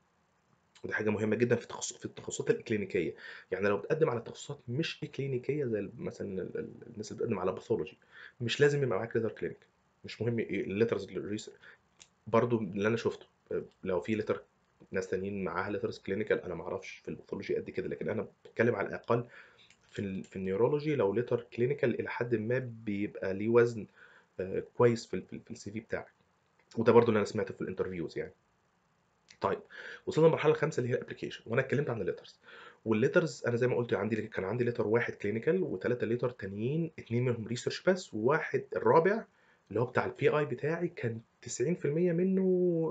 ودي حاجه مهمه جدا في التخصص في التخصصات الاكلينيكيه يعني لو بتقدم على تخصصات مش اكلينيكيه زي مثلا ال- ال- الناس اللي بتقدم على باثولوجي مش لازم يبقى معاك ليتر كلينيك مش مهم ايه الليترز برضو اللي انا شفته لو في لتر ناس تانيين معاها لترز كلينيكال انا ما اعرفش في الباثولوجي قد كده لكن انا بتكلم على الاقل في ال في النيورولوجي لو لتر كلينيكال الى حد ما بيبقى ليه وزن آه، كويس في ال في السي في بتاعك وده برضو اللي انا سمعته في الانترفيوز يعني طيب وصلنا للمرحله الخامسه اللي هي الابلكيشن وانا اتكلمت عن الليترز والليترز انا زي ما قلت عندي كان عندي لتر واحد كلينيكال وثلاثه لتر تانيين اتنين منهم ريسيرش بس وواحد الرابع اللي هو بتاع البي اي بتاعي كان 90% منه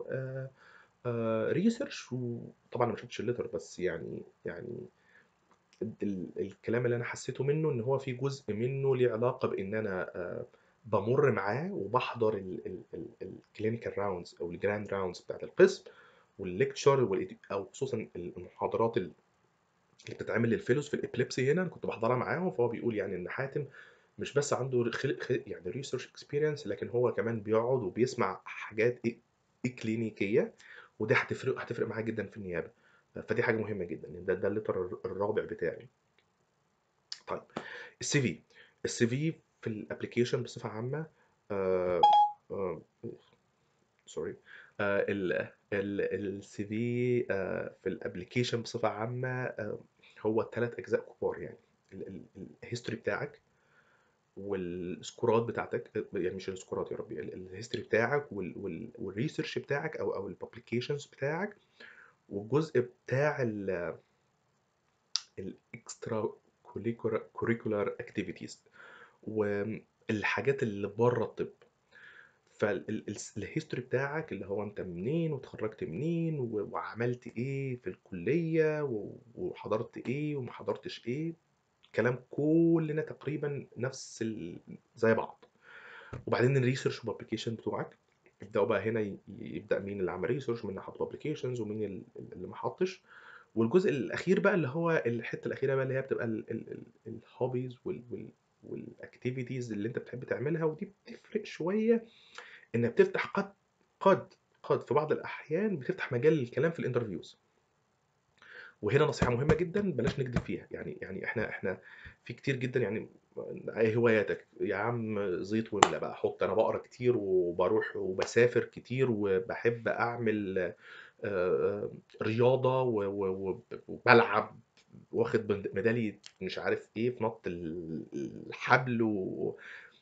ريسيرش وطبعا انا ما شفتش الليتر بس يعني يعني ال- الكلام اللي انا حسيته منه ان هو في جزء منه ليه علاقه بان انا آه، بمر معاه وبحضر الكلينيكال راوندز او الجراند راوندز بتاعت القسم والليكتشر او خصوصا المحاضرات اللي بتتعمل للفيلوز في الابليبسي هنا انا كنت بحضرها معاهم فهو بيقول يعني ان حاتم مش بس عنده خل... خل... يعني ريسيرش اكسبيرينس لكن هو كمان بيقعد وبيسمع حاجات إ- اكلينيكيه ودي هتفرق هتفرق معاه جدا في النيابه فدي حاجه مهمه جدا ده ده الليتر الرابع بتاعي طيب السي في السي في في الابلكيشن بصفه عامه آه آه سوري السي في في الابلكيشن بصفه عامه آه، هو ثلاث اجزاء كبار يعني الهيستوري بتاعك والسكورات بتاعتك يعني مش السكورات يا ربي الهيستوري بتاعك والريسيرش بتاعك او او الببليكيشنز بتاعك والجزء بتاع الاكسترا كوريكولار اكتيفيتيز والحاجات اللي بره الطب فالهيستوري بتاعك اللي هو انت منين وتخرجت منين و- وعملت ايه في الكلية و- وحضرت ايه وما حضرتش ايه كلام كلنا تقريبا نفس ال... زي بعض وبعدين الريسيرش وبابليكيشن بتوعك يبداوا بقى هنا ي- يبدا مين اللي عمل ريسيرش مين اللي حط بابليكيشنز ومين ال- اللي ما حطش والجزء الاخير بقى اللي هو الحته الاخيره بقى اللي هي بتبقى الهوبيز والاكتيفيتيز اللي انت بتحب تعملها ودي بتفرق شويه انها بتفتح قد قد قد في بعض الاحيان بتفتح مجال للكلام في الانترفيوز وهنا نصيحه مهمه جدا بلاش نكذب فيها يعني يعني احنا احنا في كتير جدا يعني ايه هواياتك يا عم زيط ولا بقى حط انا بقرا كتير وبروح وبسافر كتير وبحب اعمل آه، آه، رياضه و- و- و- وبلعب واخد بند- ميداليه مش عارف ايه في نط ال- الحبل و...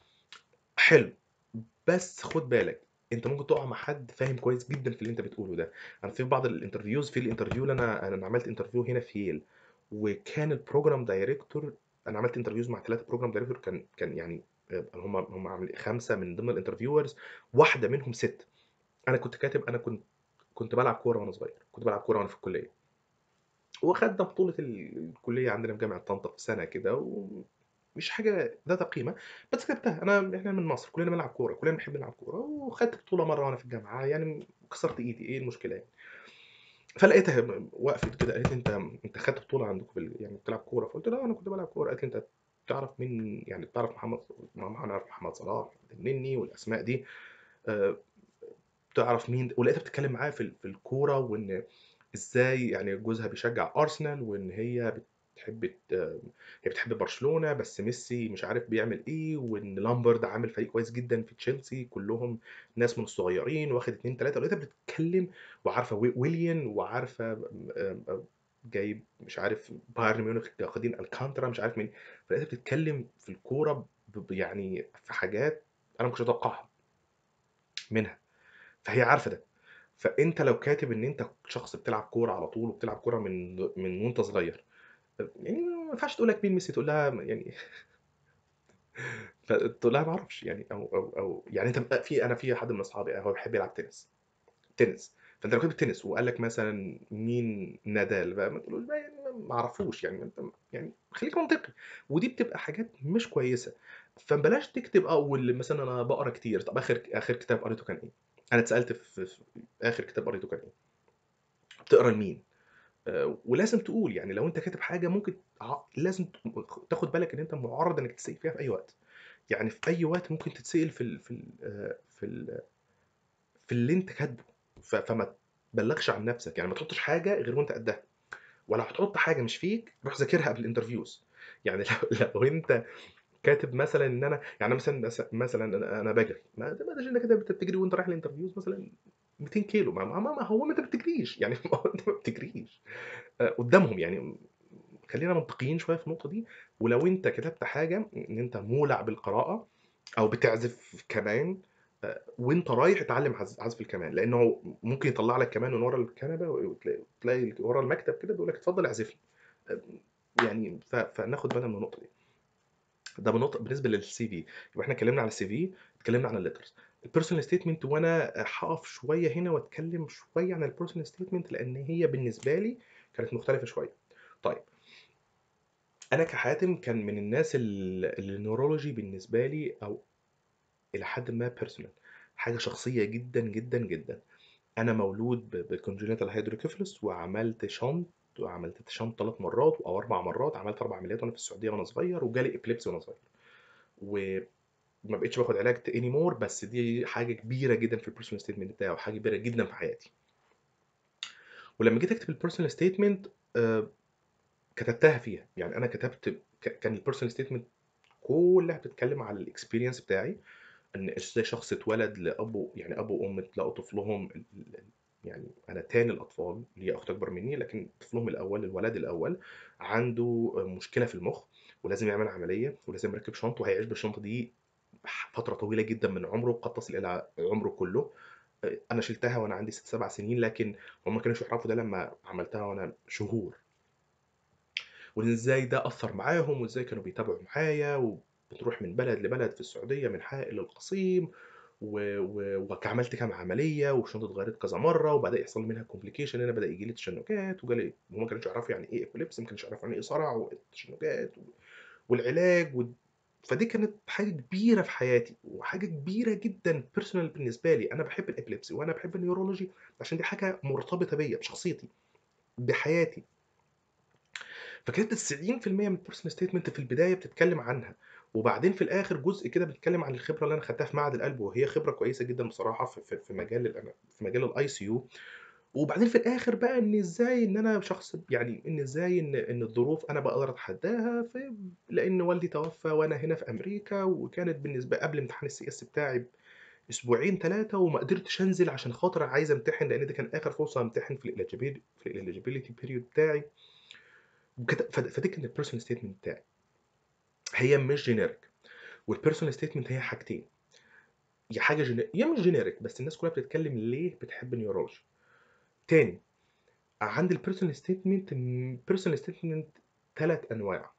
حلو بس خد بالك انت ممكن تقع مع حد فاهم كويس جدا في اللي انت بتقوله ده انا في بعض الانترفيوز في الانترفيو اللي انا انا عملت انترفيو هنا في ييل وكان البروجرام دايركتور انا عملت انترفيوز مع ثلاثه بروجرام دايركتور كان كان يعني آه، هم هم عاملين خمسه من ضمن الانترفيورز واحده منهم ست انا كنت كاتب انا كنت كنت بلعب كوره وانا صغير كنت بلعب كوره وانا في الكليه وخدنا بطوله ال- الكليه عندنا في جامعه طنطا في سنه كده ومش حاجه ذات قيمه بس كتبتها انا احنا من مصر كلنا بنلعب كوره كلنا بنحب نلعب كوره وخدت بطوله مره وانا في الجامعه يعني كسرت ايدي ايه المشكله يعني فلقيتها وقفت كده قالت لي انت انت خدت بطوله عندكم في ال- يعني بتلعب كوره فقلت لها انا كنت بلعب كوره قالت لي انت تعرف مين يعني تعرف محمد ما نعرف محمد صلاح النني والاسماء دي آه، تعرف مين ولقيتها بتتكلم معايا في ال- في الكوره وان ازاي يعني جوزها بيشجع ارسنال وان هي بتحب ت- هي بتحب برشلونه بس ميسي مش عارف بيعمل ايه وان لامبرد عامل فريق كويس جدا في تشيلسي كلهم ناس من الصغيرين واخد اتنين تلاته ولقيتها بتتكلم وعارفه وي- ويليان وعارفه آم، آم، جايب مش عارف بايرن ميونخ واخدين الكانترا مش عارف مين فلقيتها بتتكلم في الكوره ب- ب- يعني في حاجات انا ما كنتش اتوقعها منها فهي عارفه ده فانت لو كاتب ان انت شخص بتلعب كوره على طول وبتلعب كوره من من وانت صغير يعني ما ينفعش تقول لك مين ميسي تقول لها يعني فتقول لها ما اعرفش يعني او او او يعني انت في انا في حد من اصحابي هو بيحب يلعب تنس تنس فانت لو كتبت تنس وقال لك مثلا مين نادال بقى ما تقولوش بقى يعني ما اعرفوش يعني انت يعني خليك منطقي ودي بتبقى حاجات مش كويسه فبلاش تكتب اول مثلا انا بقرا كتير طب اخر اخر كتاب قريته كان ايه انا اتسالت في, في اخر كتاب قريته كان ايه بتقرا لمين آه، ولازم تقول يعني لو انت كاتب حاجه ممكن ع- لازم ت- تاخد بالك ان انت معرض انك تتسال فيها في اي وقت يعني في اي وقت ممكن تتسال في ال في ال آه، في ال في اللي انت كاتبه ف- فما تبلغش عن نفسك يعني ما تحطش حاجه غير وانت قدها ولا هتحط حاجه مش فيك روح ذاكرها قبل الانترفيوز يعني لو لو انت كاتب مثلا ان انا يعني مثلا مثلا انا أنا بجري ما ده ما ده كده انت بتجري وانت رايح الانترفيوز مثلا 200 كيلو ما, ما, ما هو ما انت ما بتجريش يعني ما هو انت ما بتجريش آه، قدامهم يعني خلينا منطقيين شويه في النقطه دي ولو انت كتبت حاجه ان انت مولع بالقراءه او بتعزف كمان آه، وانت رايح اتعلم عز- عزف الكمان لانه ممكن يطلع لك كمان من ورا الكنبه وتلاقي تلاقي ورا المكتب كده بيقول لك اتفضل اعزف لي آه، يعني ف- فناخد بالنا من النقطه دي ده بالنقطه بالنسبه للسي في يبقى احنا اتكلمنا على السي في اتكلمنا عن الليترز البيرسونال ستيتمنت وانا هقف شويه هنا واتكلم شويه عن البيرسونال ستيتمنت لان هي بالنسبه لي كانت مختلفه شويه طيب انا كحاتم كان من الناس ال- اللي النورولوجي بالنسبه لي او الى حد ما بيرسونال حاجه شخصيه جدا جدا جدا انا مولود بكونجنتال هيدروكيفلس وعملت شنط وعملت شنط ثلاث مرات او اربع مرات عملت اربع عمليات وانا في السعوديه وانا صغير وجالي ابليبسي وانا صغير وما بقتش باخد علاج اني مور بس دي حاجه كبيره جدا في البيرسونال ستيتمنت بتاعي وحاجه كبيره جدا في حياتي ولما جيت اكتب البيرسونال ستيتمنت كتبتها فيها يعني انا كتبت ك- كان البيرسونال ستيتمنت كلها بتتكلم على الاكسبيرينس بتاعي ان ازاي شخص اتولد لابو يعني ابو وام تلاقوا طفلهم ال- ال- يعني انا تاني الاطفال ليا اخت اكبر مني لكن طفلهم الاول الولد الاول عنده مشكله في المخ ولازم يعمل عمليه ولازم يركب شنطه وهيعيش بالشنطه دي فتره طويله جدا من عمره قد تصل الى عمره كله انا شلتها وانا عندي ست سبع سنين لكن هم ما كانوش يعرفوا ده لما عملتها وانا شهور وان ازاي ده اثر معاهم وازاي كانوا بيتابعوا معايا وبتروح من بلد لبلد في السعوديه من حائل للقصيم و... و... وعملت كام عمليه والشنطه اتغيرت كذا مره وبدا يحصل منها كومبليكيشن انا بدا يجي لي تشنجات وجالي هم ما كانوش يعرفوا يعني ايه ابيليبسي ما كانوش يعرفوا يعني ايه صرع وتشنجات و... والعلاج و... فدي كانت حاجة كبيرة في حياتي وحاجة كبيرة جدًا personal بالنسبة لي، أنا باحب الepilepsy وأنا باحب الneurology عشان دي حاجة مرتبطة بيّا، بشخصيتي، بحياتي. فكانت 90% من الpersonal statement في البداية بتتكلم عنها، وبعدين في الآخر جزء كده بيتكلم عن الخبرة اللي أنا خدتها في معهد القلب وهي خبرة كويسة جدًا بصراحة في في في مجال الأنا في مجال الICU وبعدين في الآخر بقى إن إزاي إن أنا شخص يعني إن إزاي إن إن الظروف أنا باقدر أتحداها ف لإن والدي توفى وأنا هنا في أمريكا وكانت بالنسبة قبل امتحان الCS بتاعي بأسبوعين 3 وما قدرتش أنزل عشان خاطر عايز أمتحن لإن دي كان آخر فرصة أمتحن في الeligibil في الeligibility period بتاعي وكده فد فدي كانت الpersonal statement بتاعي. هي مش generic والpersonal statement هي حاجتين، يا حاجة جene يا مش generic بس الناس كلها بتتكلم ليه بتحب الneurology. تاني عندي الpersonal statement م personal statement 3 أنواع.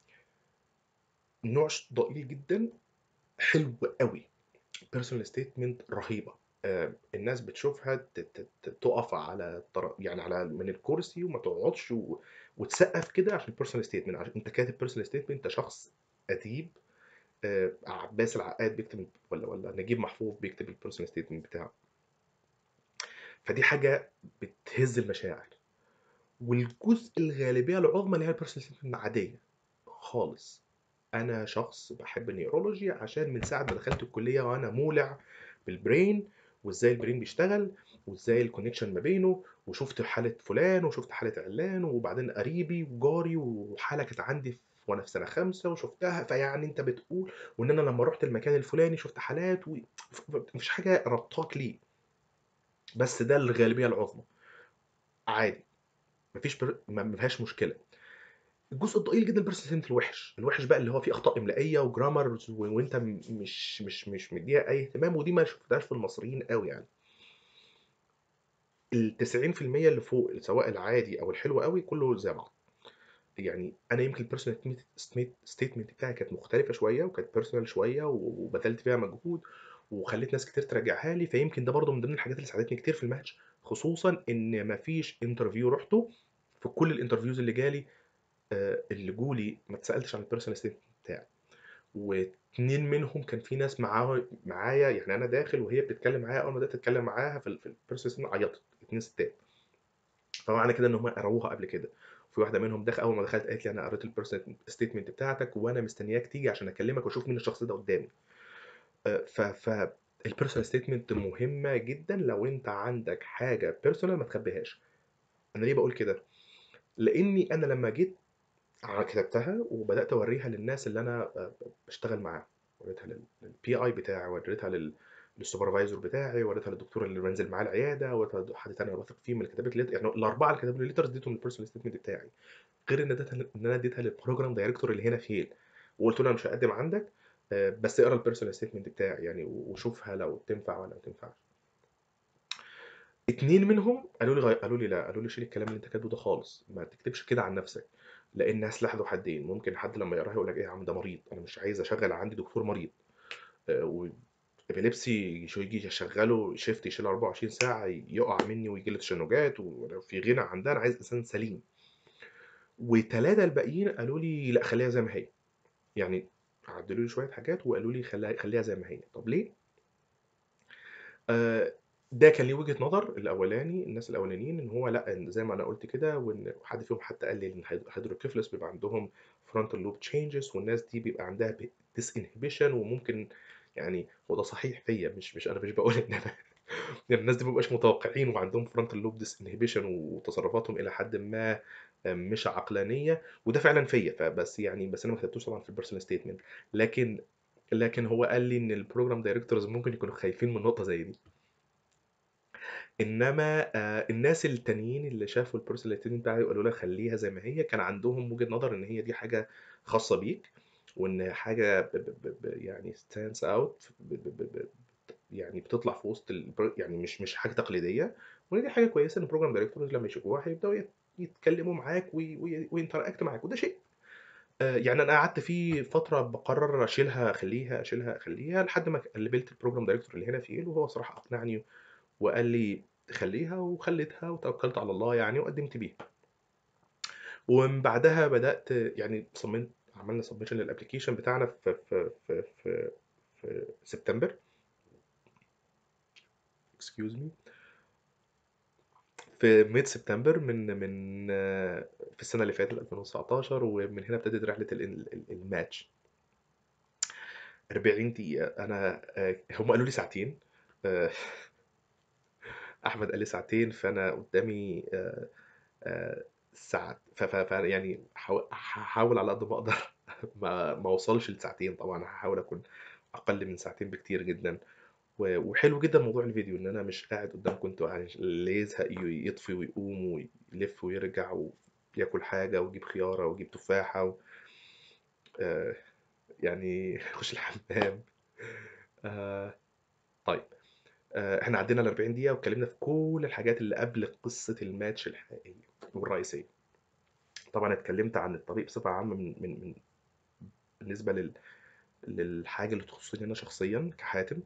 نوع ش ضئيل جدًا حلو أوي، personal statement رهيبة، آآ الناس بتشوفها ت ت ت تُقف على التر يعني على من الكرسي وما تقعدش و وتسقّف كده عشان personal statement عشان أنت كاتب personal statement أنت شخص أديب، آآ عباس العقاد بيكتب والّا والّا نجيب محفوظ بيكتب الpersonal statement بتاعه. فدي حاجة بتهز المشاعر. والجزء الغالبية العظمى اللي هي الpersonal statement عادية خالص. أنا شخص باحب الneurology عشان من ساعة ما دخلت الكلية وأنا مولع بالbrain وإزاي الbrain بيشتغل وإزاي الconnection ما بينه وشُفت حالة فلان وشُفت حالة عِلّان وبعدين قريبي وجاري وحالة كانت عندي ف وأنا في سنة خامسة وشُفتها، فيعني أنت بتقول وإن أنا لمّا رُحت المكان الفلاني شُفت حالات و ف ما فيش حاجة رابطاك ليه. بس ده الغالبية العظمى. عادي، ما فيش بر ما ما فيهاش مشكلة. الجزء الضئيل جدًا الpersonal statement الوِحِش، الوِحِش بقى اللي هو فيه أخطاء إملائية وgrammars و وأنت م مش مش مش مدّيها أي اهتمام ودي ما شُفتهاش في المصريين أوي يعني. ال90% اللي فوق سواء العادي أو الحلو أوي كله زي بعض. يعني أنا يمكن الpersonal تمت سميت statement بتاعي كانت مختلفة شوية وكانت personal شوية و وبذلت فيها مجهود وخلّيت ناس كتير تراجعها لي، فيمكن ده برضه من ضمن الحاجات اللي ساعدتني كتير في الmatch خصوصًا إن ما فيش interview رُحته في كل الinterviews اللي جالي آآ اللي جُه لي ما اتسألتش عن الpersonal statement بتاعي. و2 منهم كان في ناس معاه معايا يعني أنا داخل وهي بتتكلم معايا أول ما بدأت أتكلم معاها في ال في الpersonal statement عيّطت، 2 ستات. فمعنى كده إن هم قروها قبل كده. وفي واحدة منهم داخ أول ما دخلت قالت لي: "أنا قريت الpersonal statement بتاعتك وأنا مستنياك تيجي عشان أكلمك وأشوف مين الشخص ده قدّامي." آآ ف ف الpersonal statement مهمة جدًا لو أنت عندك حاجة personal ما تخبيهاش. أنا ليه باقول كده؟ لإني أنا لمّا جيت ع كتبتها وبدأت أورّيها للناس اللي أنا آآ باشتغل معاهم، وريتها لل للPI بتاعي، وريتها لل للsupervisor بتاعي، وريتها للدكتور اللي بانزل معاه العيادة، وريتها لحد تاني أنا واثق فيه من اللي كتبت لي يعني ال4 اللي كتبوا لي letters اديتهم الpersonal statement بتاعي. غير إن اديتها ل إن أنا اديتها للprogram director اللي هنا في Yale وقُلت له: "أنا مش هاقدّم عندك آآ بس اقرا الpersonal statement بتاعي يعني وشوفها لو تنفع والّا ما تنفعش." 2 منهم قالوا لي غي قالوا لي: "لأ." قالوا لي: "شيل الكلام اللي أنت كاتبه ده خالص، ما تكتبش كده عن نفسك." لإنها سلاح ذو حدين، ممكن حد لمّا يقراها يقول لك: "إيه يا عم ده مريض، أنا مش عايز أشغّل عندي دكتور مريض." آآ وepilepsy يش ييجي أشغّله shift يشيل 24 ساعة يُقع منّي وييجي لي تشنجات ولو في غنى عن ده، أنا عايز إنسان سليم. و3 الباقيين قالوا لي: "لأ خلّيها زي ما هي." يعني عدّلوا لي شوية حاجات وقالوا لي: "خلّيها خلّيها زي ما هي." طب ليه؟ آآ ده كان ليه وجهة نظر الأولاني الناس الأولانيين إن هو لأ، إن زي ما أنا قُلت كده وإن حد فيهم حتى قال لي إن الهيد hydrocephalus بيبقى عندهم frontal lobe changes والناس دي بيبقى عندها ب disinhibition وممكن يعني وده صحيح فيّا مش مش أنا مش باقول إن أنا يعني الناس دي ما بيبقاش متوقعين وعندهم frontal lobe disinhibition وتصرفاتهم إلى حدٍ ما آآ مش عقلانية وده فعلًا فيّا، فبس يعني بس أنا ما كتبتوش طبعًا في الpersonal statement لكن لكن هو قال لي إن الprogram directors ممكن يكونوا خايفين من نقطة زي دي. إنما آآ الناس التانيين اللي شافوا الpersonal statement بتاعي وقالوا لي خلّيها زي ما هي، كان عندهم وجهة نظر إن هي دي حاجة خاصة بيك وإن حاجة ب ب ب ب يعني stands out ب ب ب ب يعني بتطلع في وسط البر يعني مش مش حاجة تقليدية وإن دي حاجة كويسة إن program directors لمّا يشوفوها هيبدأوا يت يتكلموا معاك وي وي ويinteract معاك وده شيء آآ يعني أنا قعدت فيه فترة باقرر أشيلها أخلّيها، أشيلها أخلّيها، لحد ما قلّبلت الprogram director اللي هنا في Yale وهو الصراحة أقنعني وقال لي: "خلّيها." وخلّيتها وتوكّلت على الله يعني وقدّمت بيها. ومن بعدها بدأت يعني صممت عملنا سبمشن للابلكيشن بتاعنا في في في في, في سبتمبر اكسكيوز مي في ميد سبتمبر من من آه، في السنه اللي فاتت 2019 ومن هنا ابتدت رحله ال- ال- ال- الماتش 40 دقيقه انا آه، هم قالوا لي ساعتين آه، احمد قال لي ساعتين فانا قدامي آه، آه، ساعات ف ف ف يعني هحاول هحاول على قد ما اقدر ما ما اوصلش لساعتين طبعا هحاول اكون اقل من ساعتين بكتير جدا و- وحلو جدا موضوع الفيديو ان انا مش قاعد قدامكم انتوا يعني اللي يزهق ي- يطفي ويقوم ويلف ويرجع وياكل حاجه ويجيب خياره ويجيب تفاحه و... آه يعني يخش الحمام آه طيب آه احنا عدينا ال 40 دقيقه واتكلمنا في كل الحاجات اللي قبل قصه الماتش الحقيقيه والرئيسيه طبعا اتكلمت عن الطريق بصفه عامه من من من بالنسبه لل للحاجه اللي تخصني انا شخصيا كحاتم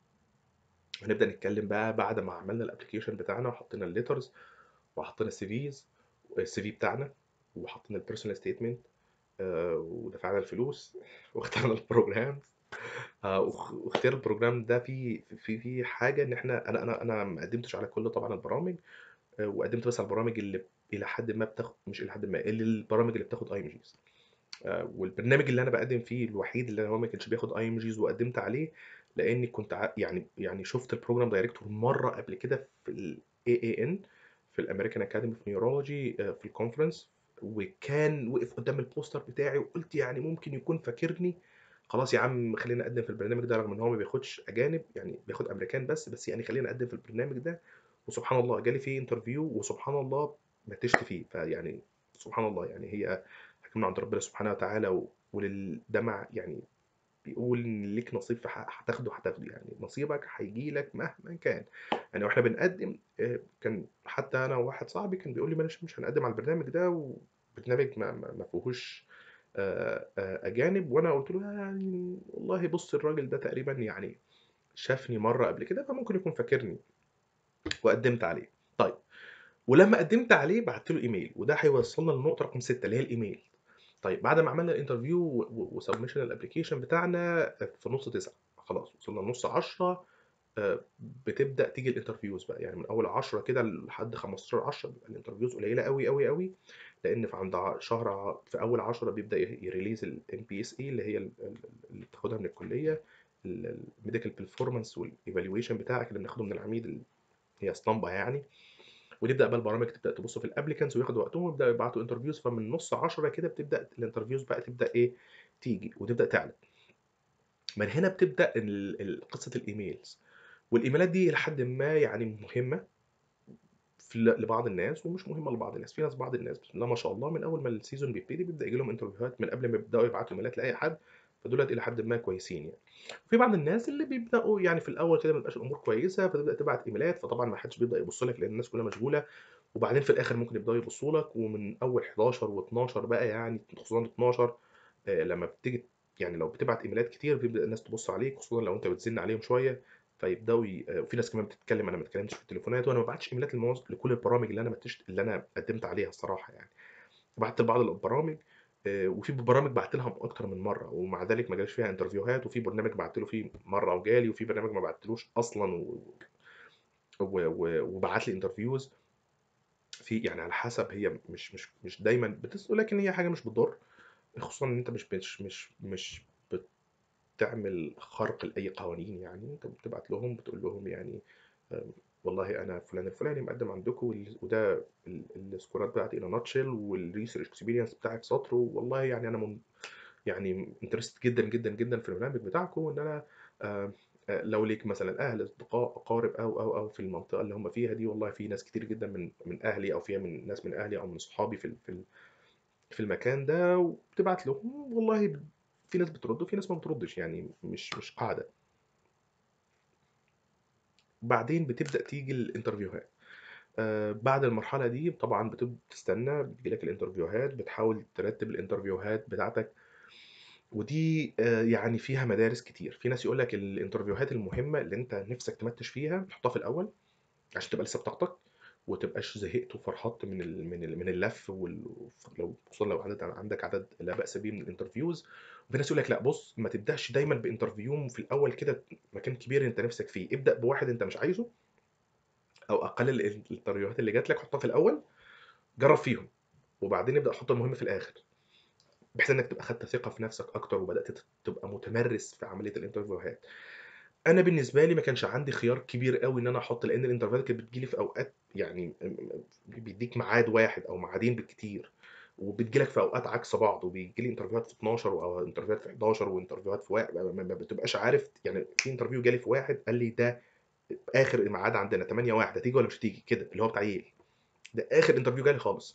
هنبدا نتكلم بقى بعد ما عملنا الابلكيشن بتاعنا وحطينا الليترز وحطينا السي فيز السي في بتاعنا وحطينا البيرسونال ستيتمنت ودفعنا الفلوس واخترنا البروجرام آه، واخ- واختيار البروجرام ده في في في حاجه ان احنا انا انا انا ما قدمتش على كل طبعا البرامج آه، وقدمت بس على البرامج اللي الى حد ما بتاخد مش الى حد ما اللي البرامج اللي بتاخد اي ام جيز والبرنامج اللي انا بقدم فيه الوحيد اللي هو ما كانش بياخد اي ام جيز وقدمت عليه لاني كنت ع- يعني يعني شفت البروجرام دايركتور مره قبل كده في الاي اي ان في الامريكان اكاديمي اوف نيورولوجي في الكونفرنس وكان وقف قدام البوستر بتاعي وقلت يعني ممكن يكون فاكرني خلاص يا عم خلينا اقدم في البرنامج ده رغم ان هو ما بياخدش اجانب يعني بياخد امريكان بس بس يعني خلينا اقدم في البرنامج ده وسبحان الله جالي فيه انترفيو وسبحان الله نتجت فيه فيعني سبحان الله يعني هي حكم من عند ربنا سبحانه وتعالى و- وللدمع يعني بيقول ان ليك نصيب في ح- هتاخده هتاخده يعني نصيبك هيجي لك مهما كان يعني واحنا بنقدم آه، كان حتى انا وواحد صاحبي كان بيقول لي معلش مش هنقدم على البرنامج ده وبرنامج ما ما ما فيهوش آه، آه، اجانب وانا قلت له يعني والله بص الراجل ده تقريبا يعني شافني مره قبل كده فممكن يكون فاكرني وقدمت عليه طيب ولما قدمت عليه بعت له ايميل وده هيوصلنا للنقطه رقم 6 اللي هي الايميل طيب بعد ما عملنا الانترفيو وسبمشن الابلكيشن بتاعنا في نص تسعة خلاص وصلنا لنص عشرة آه، بتبدا تيجي الانترفيوز بقى يعني من اول 10 كده لحد 15 10 بيبقى الانترفيوز قليله قوي قوي قوي لان في عند ع- شهر ع- في اول 10 بيبدا ي- يريليز الام بي اس اي اللي هي ال- ال- اللي بتاخدها من الكليه الميديكال بيرفورمانس والايفالويشن بتاعك اللي بناخده من العميد اللي هي اسطمبه يعني ونبدا بقى البرامج تبدا تبص في الابليكانتس وياخدوا وقتهم ويبداوا يبعتوا انترفيوز فمن نص 10 كده بتبدا الانترفيوز بقى تبدا ايه تيجي وتبدا تعلى من هنا بتبدا ال- ال- قصه الايميلز والايميلات دي لحد ما يعني مهمه في ل- لبعض الناس ومش مهمه لبعض الناس في ناس بعض الناس بسم الله ما شاء الله من اول ما السيزون بيبتدي بيبدا يجي لهم انترفيوهات من قبل ما يبداوا يبعتوا ايميلات لاي حد فدولت الى حد ما كويسين يعني في بعض الناس اللي بيبداوا يعني في الاول كده ما بيبقاش الامور كويسه فتبدا تبعت ايميلات فطبعا ما حدش بيبدا يبص لك لان الناس كلها مشغوله وبعدين في الاخر ممكن يبداوا يبصوا لك ومن اول 11 و12 بقى يعني خصوصا 12 آه، لما بتيجي يعني لو بتبعت ايميلات كتير بيبدا الناس تبص عليك خصوصا لو انت بتزن عليهم شويه فيبداوا ي... آه، وفي ناس كمان بتتكلم انا ما اتكلمتش في التليفونات وانا ما بعتش ايميلات للموظف لكل البرامج اللي انا متشت... اللي انا قدمت عليها الصراحه يعني بعت لبعض البرامج آه، وفي برامج بعت لها اكتر من مره ومع ذلك ما جالش فيها انترفيوهات وفي برنامج بعت له فيه مره وجالي وفي برنامج ما بعتلوش اصلا و... و... و... وبعت لي انترفيوز في يعني على حسب هي مش مش مش دايما بتسأل لكن هي حاجه مش بتضر خصوصا ان انت مش مش مش مش بتعمل خرق لاي قوانين يعني انت بتبعت لهم بتقول لهم يعني آم، والله انا فلان الفلاني مقدم عندكم وال- وده ال- السكورات بتاعتي الى ناتشل والريسيرش اكسبيرينس بتاعي في سطر والله يعني انا من يعني انترست جدا جدا جدا في البرنامج بتاعكم وان انا آم، آه، لو ليك مثلا اهل اصدقاء اقارب او او او في المنطقه اللي هم فيها دي والله في ناس كتير جدا من من اهلي او فيها من ناس من اهلي او من صحابي في ال- في ال- في المكان ده وبتبعت لهم والله ب- في ناس بترد وفي ناس ما بتردش يعني مش مش قاعده بعدين بتبدا تيجي الانترفيوهات آه بعد المرحله دي طبعا بتب- بتستنى بتجيلك الانترفيوهات بتحاول ترتب الانترفيوهات بتاعتك ودي آه يعني فيها مدارس كتير في ناس يقول لك الانترفيوهات المهمه اللي انت نفسك تمتش فيها تحطها في الاول عشان تبقى لسه بتاعتك وتبقاش زهقت وفرحت من ال من ال من اللف وال لو خصوصا لو عدد عندك عدد لا باس به من الانترفيوز وفي ناس يقول لك لا بص ما تبداش دايما بانترفيو في الاول كده مكان كبير انت نفسك فيه ابدا بواحد انت مش عايزه او اقل ال- الانترفيوهات اللي جات لك حطها في الاول جرب فيهم وبعدين ابدا حط المهم في الاخر بحيث انك تبقى خدت ثقه في نفسك اكتر وبدات تت- تبقى متمرس في عمليه الانترفيوهات انا بالنسبه لي ما كانش عندي خيار كبير قوي ان انا احط لان الانترفيوهات كانت بتجيلي في اوقات يعني بيديك ميعاد واحد او ميعادين بالكتير وبتجيلك في اوقات عكس بعض وبيجي لي انترفيوهات في 12 او انترفيوهات في 11 وانترفيوهات في واحد ما ما بتبقاش عارف يعني في انترفيو جالي في واحد قال لي ده اخر ميعاد عندنا 8 واحد هتيجي ولا مش هتيجي كده اللي هو بتاع ييل ده اخر انترفيو جالي خالص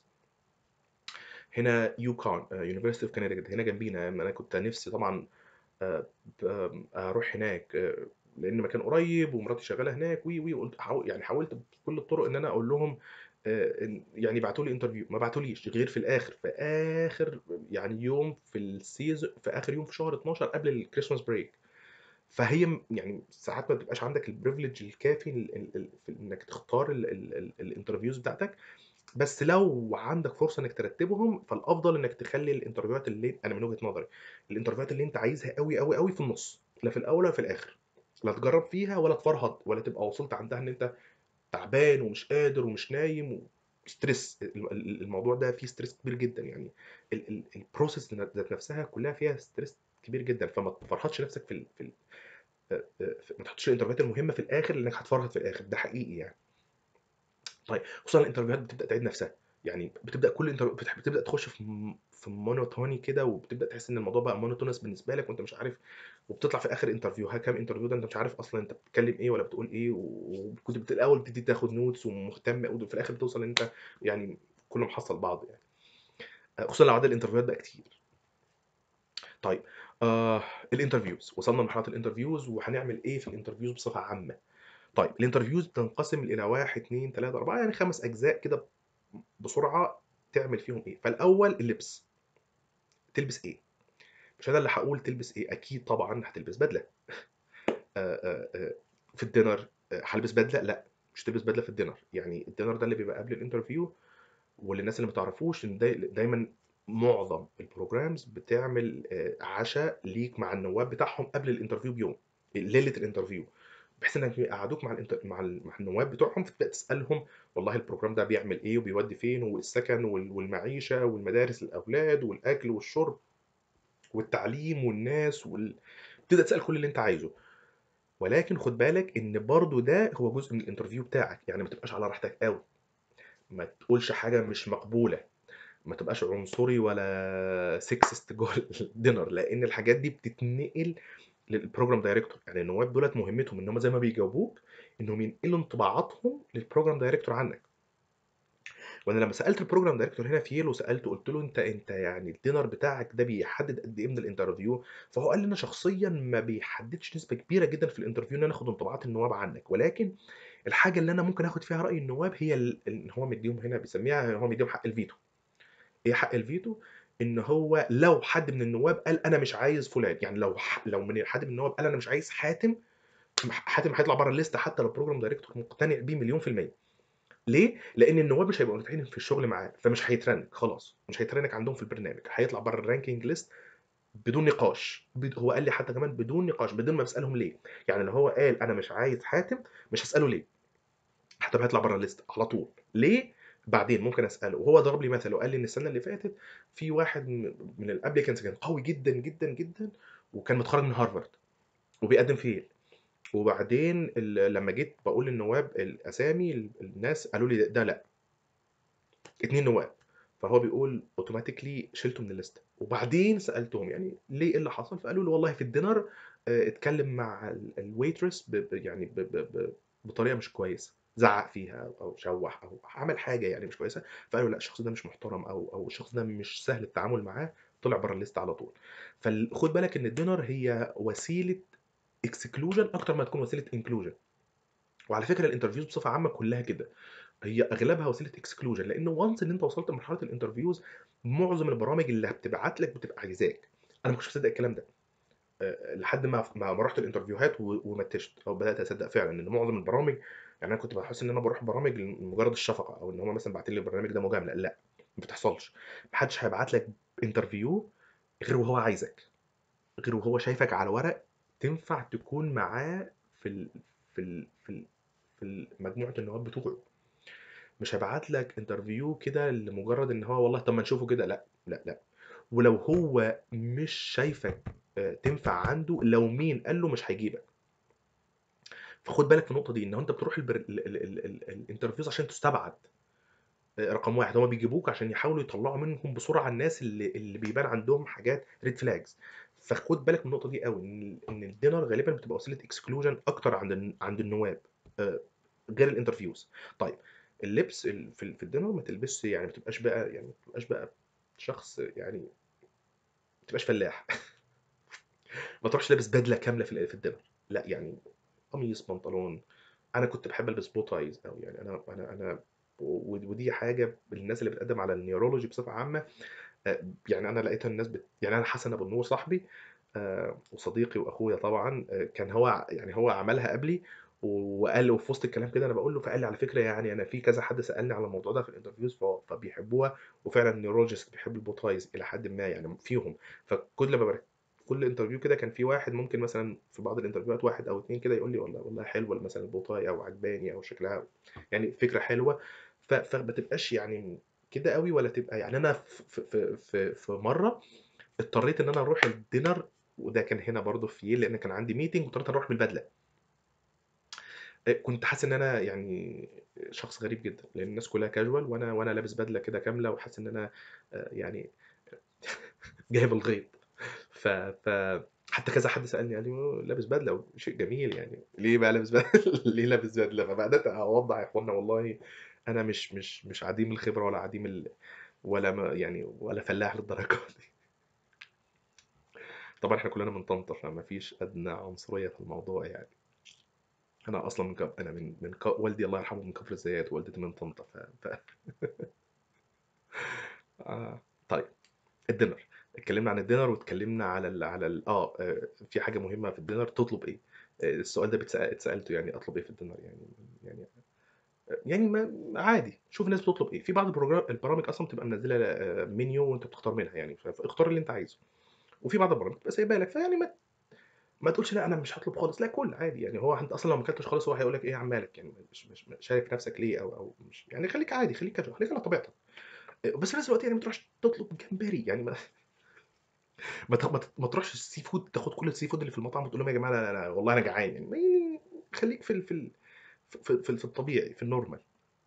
هنا يوكون يونيفرسيتي اوف كونيتيكت هنا جنبينا انا كنت نفسي طبعا آه، ب- اروح هناك آه، لان مكان قريب ومراتي شغاله هناك وي وي قلت حاول يعني حاولت بكل الطرق ان انا اقول لهم آه، إن- يعني بعتوا لي انترفيو ما بعتوليش غير في الاخر في اخر يعني يوم في السيزون في اخر يوم في شهر 12 قبل الكريسماس بريك فهي م- يعني ساعات ما بتبقاش عندك البريفليج الكافي ال- ال- ال- في انك تختار الانترفيوز بتاعتك بس لو عندك فرصه انك ترتبهم فالافضل انك تخلي الانترفيوهات اللي انا من وجهه نظري الانترفيوهات اللي انت عايزها قوي قوي قوي في النص لا في الاول ولا في الاخر لا تجرب فيها ولا تفرهد ولا تبقى وصلت عندها ان انت تعبان ومش قادر ومش نايم وستريس ال- ال- الموضوع ده فيه ستريس كبير جدا يعني ال- ال- البروسيس ذات نفسها كلها فيها ستريس كبير جدا فما تفرهدش نفسك في ال... في ال... في- ما تحطش الانترفيوهات المهمه في الاخر لانك هتفرهد في الاخر ده حقيقي يعني طيب خصوصا الانترفيوهات بتبدا تعيد نفسها يعني بتبدا كل انتر... بتح- بتبدا تخش في م- في مونوتوني كده وبتبدا تحس ان الموضوع بقى مونوتونس بالنسبه لك وانت مش عارف وبتطلع في اخر انترفيو ها كام انترفيو ده انت مش عارف اصلا انت بتتكلم ايه ولا بتقول ايه و- وكنت بت- الاول بتبتدي تاخد نوتس ومهتم وفي الاخر بتوصل ان انت يعني كله محصل بعض يعني آه، خصوصا لو عدد الانترفيوهات بقى كتير طيب آه الانترفيوز وصلنا لمرحله الانترفيوز وهنعمل ايه في الانترفيوز بصفه عامه طيب الانترفيوز بتنقسم الى واحد اتنين تلاته اربعه يعني خمس اجزاء كده بسرعه تعمل فيهم ايه فالاول اللبس تلبس ايه مش انا اللي هقول تلبس ايه اكيد طبعا هتلبس بدله آه، آه، آه، في الدينر آه، هلبس بدله لا مش تلبس بدله في الدينر يعني الدينر ده اللي بيبقى قبل الانترفيو وللناس اللي ما تعرفوش ان داي دايما معظم البروجرامز بتعمل آه، عشاء ليك مع النواب بتاعهم قبل الانترفيو بيوم ليله الانترفيو بحيث انك يقعدوك مع الانتر... مع ال- مع النواب بتوعهم تبدا تسالهم والله البروجرام ده بيعمل ايه وبيودي فين والسكن وال- والمعيشه والمدارس للاولاد والاكل والشرب والتعليم والناس وال... تبدا تسال كل اللي انت عايزه ولكن خد بالك ان برضو ده هو جزء من الانترفيو بتاعك يعني ما تبقاش على راحتك قوي ما تقولش حاجه مش مقبوله ما تبقاش عنصري ولا سكسست جوه الدينر لان الحاجات دي بتتنقل للبروجرام دايركتور يعني النواب دولت مهمتهم ان هم زي ما بيجاوبوك انهم ينقلوا انطباعاتهم للبروجرام دايركتور عنك وانا لما سالت البروجرام دايركتور هنا في ييل وسالته قلت له انت انت يعني الدينر بتاعك ده بيحدد قد ايه من الانترفيو فهو قال لي انا شخصيا ما بيحددش نسبه كبيره جدا في الانترفيو ان انا اخد انطباعات النواب عنك ولكن الحاجه اللي انا ممكن اخد فيها راي النواب هي ال- ان هو مديهم هنا بيسميها هو مديهم حق الفيتو ايه حق الفيتو ان هو لو حد من النواب قال انا مش عايز فلان يعني لو ح- لو من حد من النواب قال انا مش عايز حاتم حاتم هيطلع بره الليسته حتى لو البروجرام دايركتور مقتنع بيه مليون في الميه ليه؟ لان النواب مش هيبقوا مرتاحين في الشغل معاه فمش هيترنك خلاص مش هيترنك عندهم في البرنامج هيطلع بره الرانكينج ليست بدون نقاش بد- هو قال لي حتى كمان بدون نقاش بدون ما بسالهم ليه يعني لو هو قال انا مش عايز حاتم مش هساله ليه حتى هيطلع بره الليست على طول ليه بعدين ممكن اساله وهو ضرب لي مثل وقال لي ان السنه اللي فاتت في واحد من من الابليكانتس كان قوي جدا جدا جدا وكان متخرج من هارفارد وبيقدم فيل وبعدين ال- لما جيت بقول للنواب الاسامي ال- الناس قالوا لي ده لا اتنين نواب فهو بيقول اوتوماتيكلي شلته من الليست وبعدين سالتهم يعني ليه ايه اللي حصل فقالوا له والله في الدينر آه، اتكلم مع الويترس يعني ب- ب- ب- بطريقه مش كويسه زعق فيها او شوح او عمل حاجه يعني مش كويسه فقالوا لا الشخص ده مش محترم او او الشخص ده مش سهل التعامل معاه طلع بره الليست على طول فخد بالك ان الدينر هي وسيله اكسكلوجن اكتر ما تكون وسيله انكلوجن وعلى فكره الانترفيوز بصفه عامه كلها كده هي اغلبها وسيله اكسكلوجن لانه وانس ان انت وصلت لمرحله الانترفيوز معظم البرامج اللي بتبعت لك بتبقى عايزاك انا ما كنتش مصدق الكلام ده آه، لحد ما ما ما رحت الانترفيوهات و- ومتشت او بدات اصدق فعلا ان معظم البرامج يعني انا كنت بحس ان انا بروح برامج لمجرد الشفقه او ان هم مثلا باعتين لي البرنامج ده مجامله لا ما بتحصلش محدش هيبعت لك انترفيو غير وهو عايزك غير وهو شايفك على الورق تنفع تكون معاه في ال... في ال... في ال... في مجموعه النواب بتوعه مش هيبعت لك انترفيو كده لمجرد ان هو والله طب ما نشوفه كده لا لا لا ولو هو مش شايفك آه، تنفع عنده لو مين قال له مش هيجيبك فخد بالك في النقطه دي ان هو انت بتروح البر... ال... ال... ال... ال... الانترفيوز عشان تستبعد آه، رقم واحد هما بيجيبوك عشان يحاولوا يطلعوا منهم بسرعه الناس اللي اللي بيبان عندهم حاجات ريد فلاجز فخد بالك من النقطه دي قوي ان ان الدينر غالبا بتبقى وسيله اكسكلوجن اكتر عند الن- عند النواب آه، غير الانترفيوز طيب اللبس ال- في ال- في الدينر ما تلبسش يعني ما تبقاش بقى يعني ما تبقاش بقى شخص يعني ما تبقاش فلاح ما تروحش لابس بدله كامله في ال- في الدينر لا يعني قميص بنطلون انا كنت بحب البس بو تايز او يعني انا انا انا و- ودي حاجه الناس اللي بتقدم على النيورولوجي بصفه عامه آه، يعني انا لقيتها الناس بت... يعني انا حسن ابو النور صاحبي آه، وصديقي واخويا طبعا آه، كان هو يعني هو عملها قبلي وقال وفي وسط الكلام كده انا بقول له فقال لي على فكره يعني انا في كذا حد سالني على الموضوع ده في الانترفيوز ف- فبيحبوها وفعلا النيورولوجيست بيحب البوتايز الى حد ما يعني فيهم فكل ما برك كل انترفيو كده كان في واحد ممكن مثلا في بعض الانترفيوهات واحد او اتنين كده يقول لي والله والله حلوه مثلا البوتاي او عجباني او شكلها يعني فكره حلوه ف- فما تبقاش يعني كده قوي ولا تبقى يعني انا في في في في مره اضطريت ان انا اروح الدينر وده كان هنا برضه في ييل لان كان عندي ميتنج واضطريت اروح بالبدله آه، كنت حاسس ان انا يعني شخص غريب جدا لان الناس كلها كاجوال وانا وانا لابس بدله كده كامله وحاسس ان انا آه، يعني جايب الغيط ف ف حتى كذا حد سالني قال لي لابس بدله شيء جميل يعني ليه بقى لابس بدله ليه لابس بدله فبدات اوضح يا اخوانا والله انا مش مش مش عديم الخبره ولا عديم ال... ولا ما يعني ولا فلاح للدرجه دي طبعا احنا كلنا من طنطا فما فيش ادنى عنصريه في الموضوع يعني انا اصلا من كف... انا من من ك... والدي الله يرحمه من كفر الزيات ووالدتي من طنطا ف... ف... آه. طيب الدينر اتكلمنا عن الدينر واتكلمنا على ال... على ال... آه. اه في حاجه مهمه في الدينر تطلب ايه آه، السؤال ده بتسأل... اتسالته يعني اطلب ايه في الدينر يعني يعني يعني ما عادي شوف الناس بتطلب ايه في بعض البروجرام البرامج اصلا بتبقى منزله آه، منيو وانت بتختار منها يعني ف- فاختار اللي انت عايزه وفي بعض البرامج بتبقى سايبها لك فيعني ما ما تقولش لا انا مش هطلب خالص لا كل عادي يعني هو انت اصلا لو ما اكلتش خالص هو هيقول لك ايه يا عم مالك يعني مش مش مش شايف نفسك ليه او او مش يعني خليك عادي خليك كده خليك على طبيعتك بس في نفس الوقت يعني ما تروحش تطلب جمبري يعني ما ما, ت- ما, ت- ما تروحش السي فود تاخد كل السي فود اللي في المطعم وتقول لهم يا جماعه لا, لا, لا والله انا جعان يعني ما يعني خليك في ال في ال في, في, في الطبيعي في النورمال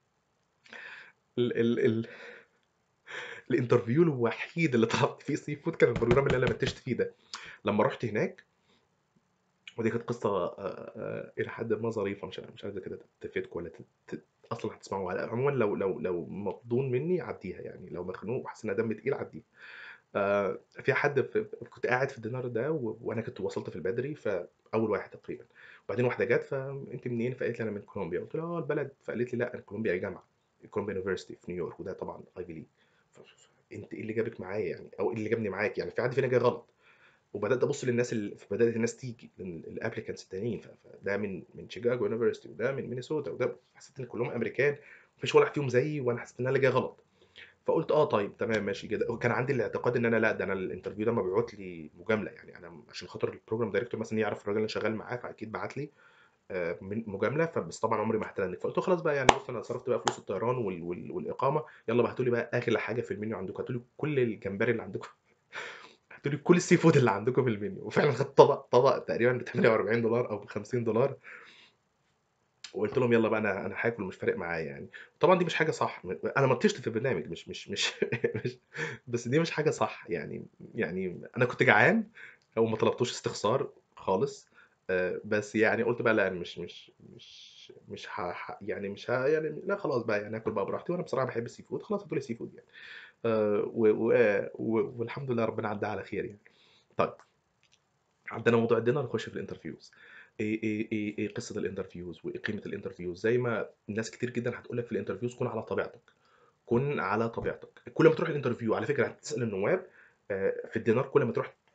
ال ال ال الانترفيو الوحيد اللي طلبت فيه سي فود كان البروجرام اللي انا بتشت فيه ده لما رحت هناك ودي كانت قصه آه، آه، الى حد ما ظريفه مش مش عايزه كده تفيدكم ولا ت- ت- اصلا هتسمعوها عموما لو لو لو مقضون مني عديها يعني لو مخنوق وحاسس ان دم تقيل عديها آه، في حد في كنت قاعد في الدينار ده و... وانا كنت وصلت في البدري فاول واحد تقريبا وبعدين واحده جت فانت منين فقالت لي انا من كولومبيا قلت لها اه البلد فقالت لي لا انا كولومبيا جامعه كولومبيا يونيفرستي في نيويورك وده طبعا ايفي ليج ف... ف- انت ايه اللي جابك معايا يعني او ايه اللي جابني معاك يعني في حد فينا جاي غلط وبدات ابص للناس اللي فبدات الناس تيجي الابليكانتس التانيين ف- فده من من شيكاغو يونيفرستي وده من مينيسوتا وده حسيت ان كلهم امريكان مفيش ولا واحد فيهم زيي وانا حسيت ان انا اللي جاي غلط فقلت اه طيب تمام ماشي كده وكان عندي الاعتقاد ان انا لا ده انا الانترفيو ده مبعوت لي مجامله يعني انا عشان خاطر البروجرام دايركتور مثلا يعرف الراجل اللي شغال معاه فاكيد بعت لي آه، من مجامله فبس طبعا عمري ما هتلنك فقلت له خلاص بقى يعني بص انا صرفت بقى فلوس الطيران وال... وال... والاقامه يلا بقى هاتوا لي بقى اغلى حاجه في المنيو عندكم هاتوا لي كل الجمبري اللي عندكم هاتوا لي كل السي فود اللي عندكم في المنيو وفعلا خدت طبق طبق تقريبا ب 48 دولار او ب 50 دولار وقلت لهم يلا بقى انا انا هاكل مش فارق معايا يعني طبعا دي مش حاجه صح انا منتجت في البرنامج مش مش مش, مش بس دي مش حاجه صح يعني يعني انا كنت جعان وما طلبتوش استخسار خالص آه، بس يعني قلت بقى لا أنا مش مش مش مش ه... ه- يعني مش ه... يعني لا خلاص بقى يعني اكل بقى براحتي وانا بصراحه بحب السي فود خلاص هاتوا لي سي فود يعني آه، و... و... و... والحمد لله ربنا عدى على خير يعني طيب عندنا موضوع الدينر نخش في الانترفيوز ايه ايه ايه ايه قصه الانترفيوز وايه قيمه الانترفيوز زي ما ناس كتير جدا هتقول لك في الانترفيوز كن على طبيعتك كن على طبيعتك كل ما تروح الانترفيو على فكره هتسال النواب آه، في الدينار كل ما تروح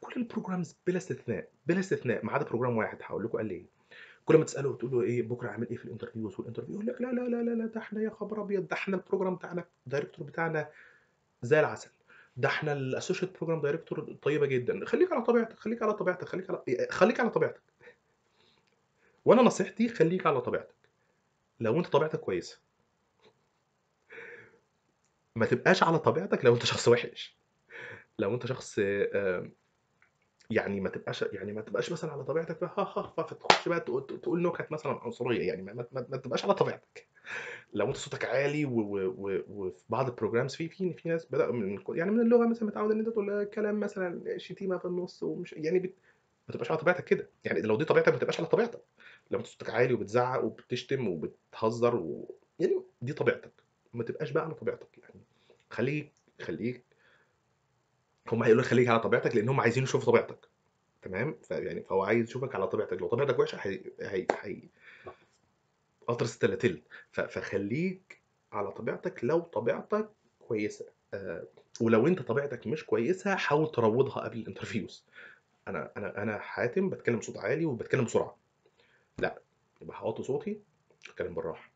كل البروجرامز بلا استثناء بلا استثناء ما عدا بروجرام واحد هقول لكم قال لي ايه كل ما تساله تقول له ايه بكره عامل ايه في الانترفيوز والانترفيو يقول لك لا لا لا لا لا ده احنا يا خبر ابيض ده احنا البروجرام بتاعنا الدايركتور بتاعنا زي العسل ده احنا الاسوشيت بروجرام دايركتور طيبه جدا خليك على طبيعتك خليك على طبيعتك خليك على خليك على طبيعتك وانا نصيحتي خليك على طبيعتك لو انت طبيعتك كويسه ما تبقاش على طبيعتك لو انت شخص وحش لو انت شخص آه، يعني ما تبقاش يعني ما تبقاش مثلا على طبيعتك ها ها ها فتخش بقى تقول, تقول نكت مثلا عنصريه يعني ما, ما, ما تبقاش على طبيعتك لو انت صوتك عالي وفي بعض البروجرامز في في في ناس بدأ من يعني من اللغه مثلا متعود ان انت تقول كلام مثلا شتيمه في النص ومش يعني بت... ما تبقاش على طبيعتك كده يعني لو دي طبيعتك ما تبقاش على طبيعتك لو انت صوتك عالي وبتزعق وبتشتم وبتهزر و... يعني دي طبيعتك ما تبقاش بقى على طبيعتك يعني خليك خليك هم هيقولوا لك خليك على طبيعتك لان هم عايزين يشوفوا طبيعتك تمام فيعني فهو عايز يشوفك على طبيعتك لو طبيعتك وحشه هي هي هي اطرس التلاتيل فخليك على طبيعتك لو طبيعتك كويسه آه ولو انت طبيعتك مش كويسه حاول تروضها قبل الانترفيوز انا انا انا حاتم بتكلم بصوت عالي وبتكلم بسرعه لا يبقى هوطي صوتي اتكلم بالراحه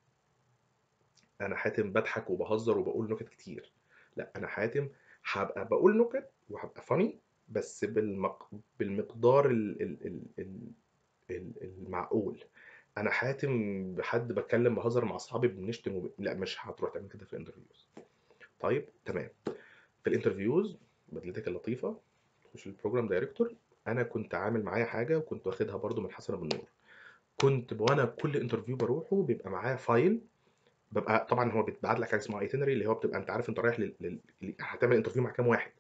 انا حاتم بضحك وبهزر وبقول نكت كتير لا انا حاتم هبقى بقول نكت وهبقى فاني بس بالمق... بالمقدار ال... ال... ال... ال... المعقول انا حاتم بحد بتكلم بهزر مع اصحابي بنشتم وب... لا مش هتروح تعمل كده في الانترفيوز طيب تمام في الانترفيوز بدلتك اللطيفه تخش البروجرام دايركتور انا كنت عامل معايا حاجه وكنت واخدها برضو من حسن ابو النور كنت وانا كل انترفيو بروحه بيبقى معايا فايل ببقى طبعا هو بيتبعت لك حاجه اسمها ايتنري اللي هو بتبقى انت عارف انت رايح لل... لل... هتعمل انترفيو مع كام واحد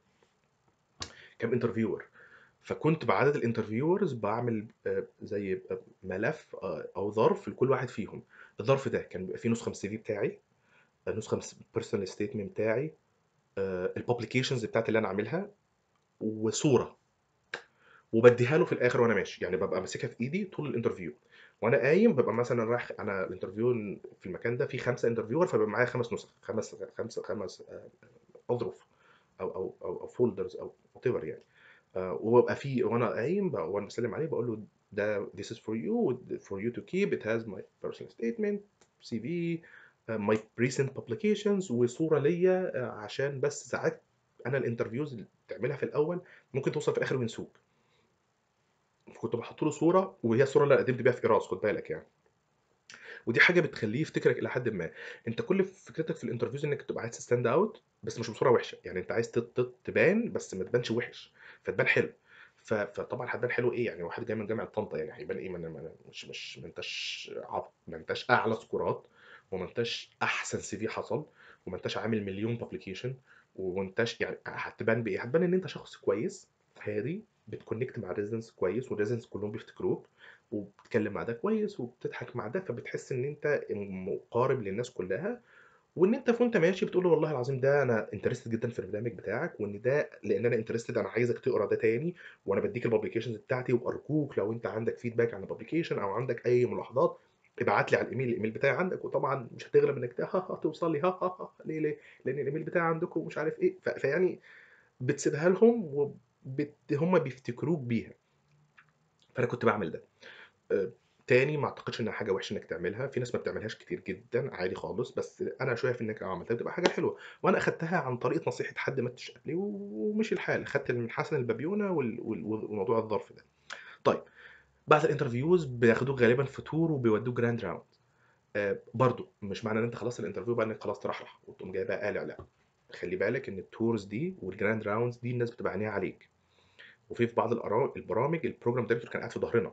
كام انترفيور فكنت بعدد الانترفيورز بعمل آه، زي ملف آه، او ظرف لكل واحد فيهم الظرف ده كان بيبقى فيه نسخه من السي في بتاعي آه، نسخه من البيرسونال ستيتمنت بتاعي الببليكيشنز بتاعتي اللي انا عاملها وصوره وبديها له في الاخر وانا ماشي يعني ببقى ماسكها في ايدي طول الانترفيو وانا قايم ببقى مثلا رايح انا الانترفيو في المكان ده فيه خمسه انترفيور فبقى معايا خمس نسخ خمس خمس خمس اظرف او او او, أو فولدرز او وات يعني آه، وببقى فيه وانا قايم وانا بسلم عليه بقول له ده this is for you for you to keep it has my personal statement CV uh, my recent publications وصوره ليا uh, عشان بس ساعات انا الانترفيوز اللي بتعملها في الاول ممكن توصل في الاخر وينسوك كنت بحط له صوره وهي الصوره اللي قدمت بيها في ايراس خد بالك يعني ودي حاجه بتخليه يفتكرك الى حد ما انت كل فكرتك في الانترفيوز انك تبقى عايز تستاند اوت بس مش بصوره وحشه يعني انت عايز تبان بس ما تبانش وحش فتبان حلو فطبعا هتبان حلو ايه يعني واحد جاي من جامعه طنطا يعني هيبان ايه من مش مش ما انتش ما انتش اعلى سكورات وما انتش احسن سي في حصل وما انتش عامل مليون بابليكيشن وما انتش يعني هتبان بايه هتبان ان انت شخص كويس هادي بتكونكت مع الريزنس كويس والريزنس كلهم بيفتكروك وبتتكلم مع ده كويس وبتضحك مع ده فبتحس ان انت مقارب للناس كلها وان انت وانت ماشي بتقول له والله العظيم ده انا انترستد جدا في البرنامج بتاعك وان ده لان انا انترستد انا عايزك تقرا ده تاني وانا بديك الببليكيشنز بتاعتي وارجوك لو انت عندك فيدباك عن الببليكيشن او عندك اي ملاحظات ابعت لي على الايميل الايميل بتاعي عندك وطبعا مش هتغلب انك ها ها توصل لي ها ها ها ليه ليه لان الايميل بتاعي عندكم ومش عارف ايه فيعني بتسيبها لهم وبت هم بيفتكروك بيها فانا كنت بعمل ده آه، تاني ما اعتقدش انها حاجه وحشه انك تعملها في ناس ما بتعملهاش كتير جدا عادي خالص بس انا شايف انك لو عملتها بتبقى حاجه حلوه وانا اخدتها عن طريقه نصيحه حد ما قبلي ومشي الحال اخدت من حسن البابيونه وموضوع الظرف ده طيب بعد الانترفيوز بياخدوك غالبا في تور وبيودوك جراند راوند آه برضو مش معنى ان انت خلصت الانترفيو بقى انك خلاص ترحرح وتقوم جاي بقى قالع لا خلي بالك ان التورز دي والجراند راوندز دي الناس بتبقى عينيها عليك وفي في بعض البرامج البروجرام دايركتور كان قاعد في ظهرنا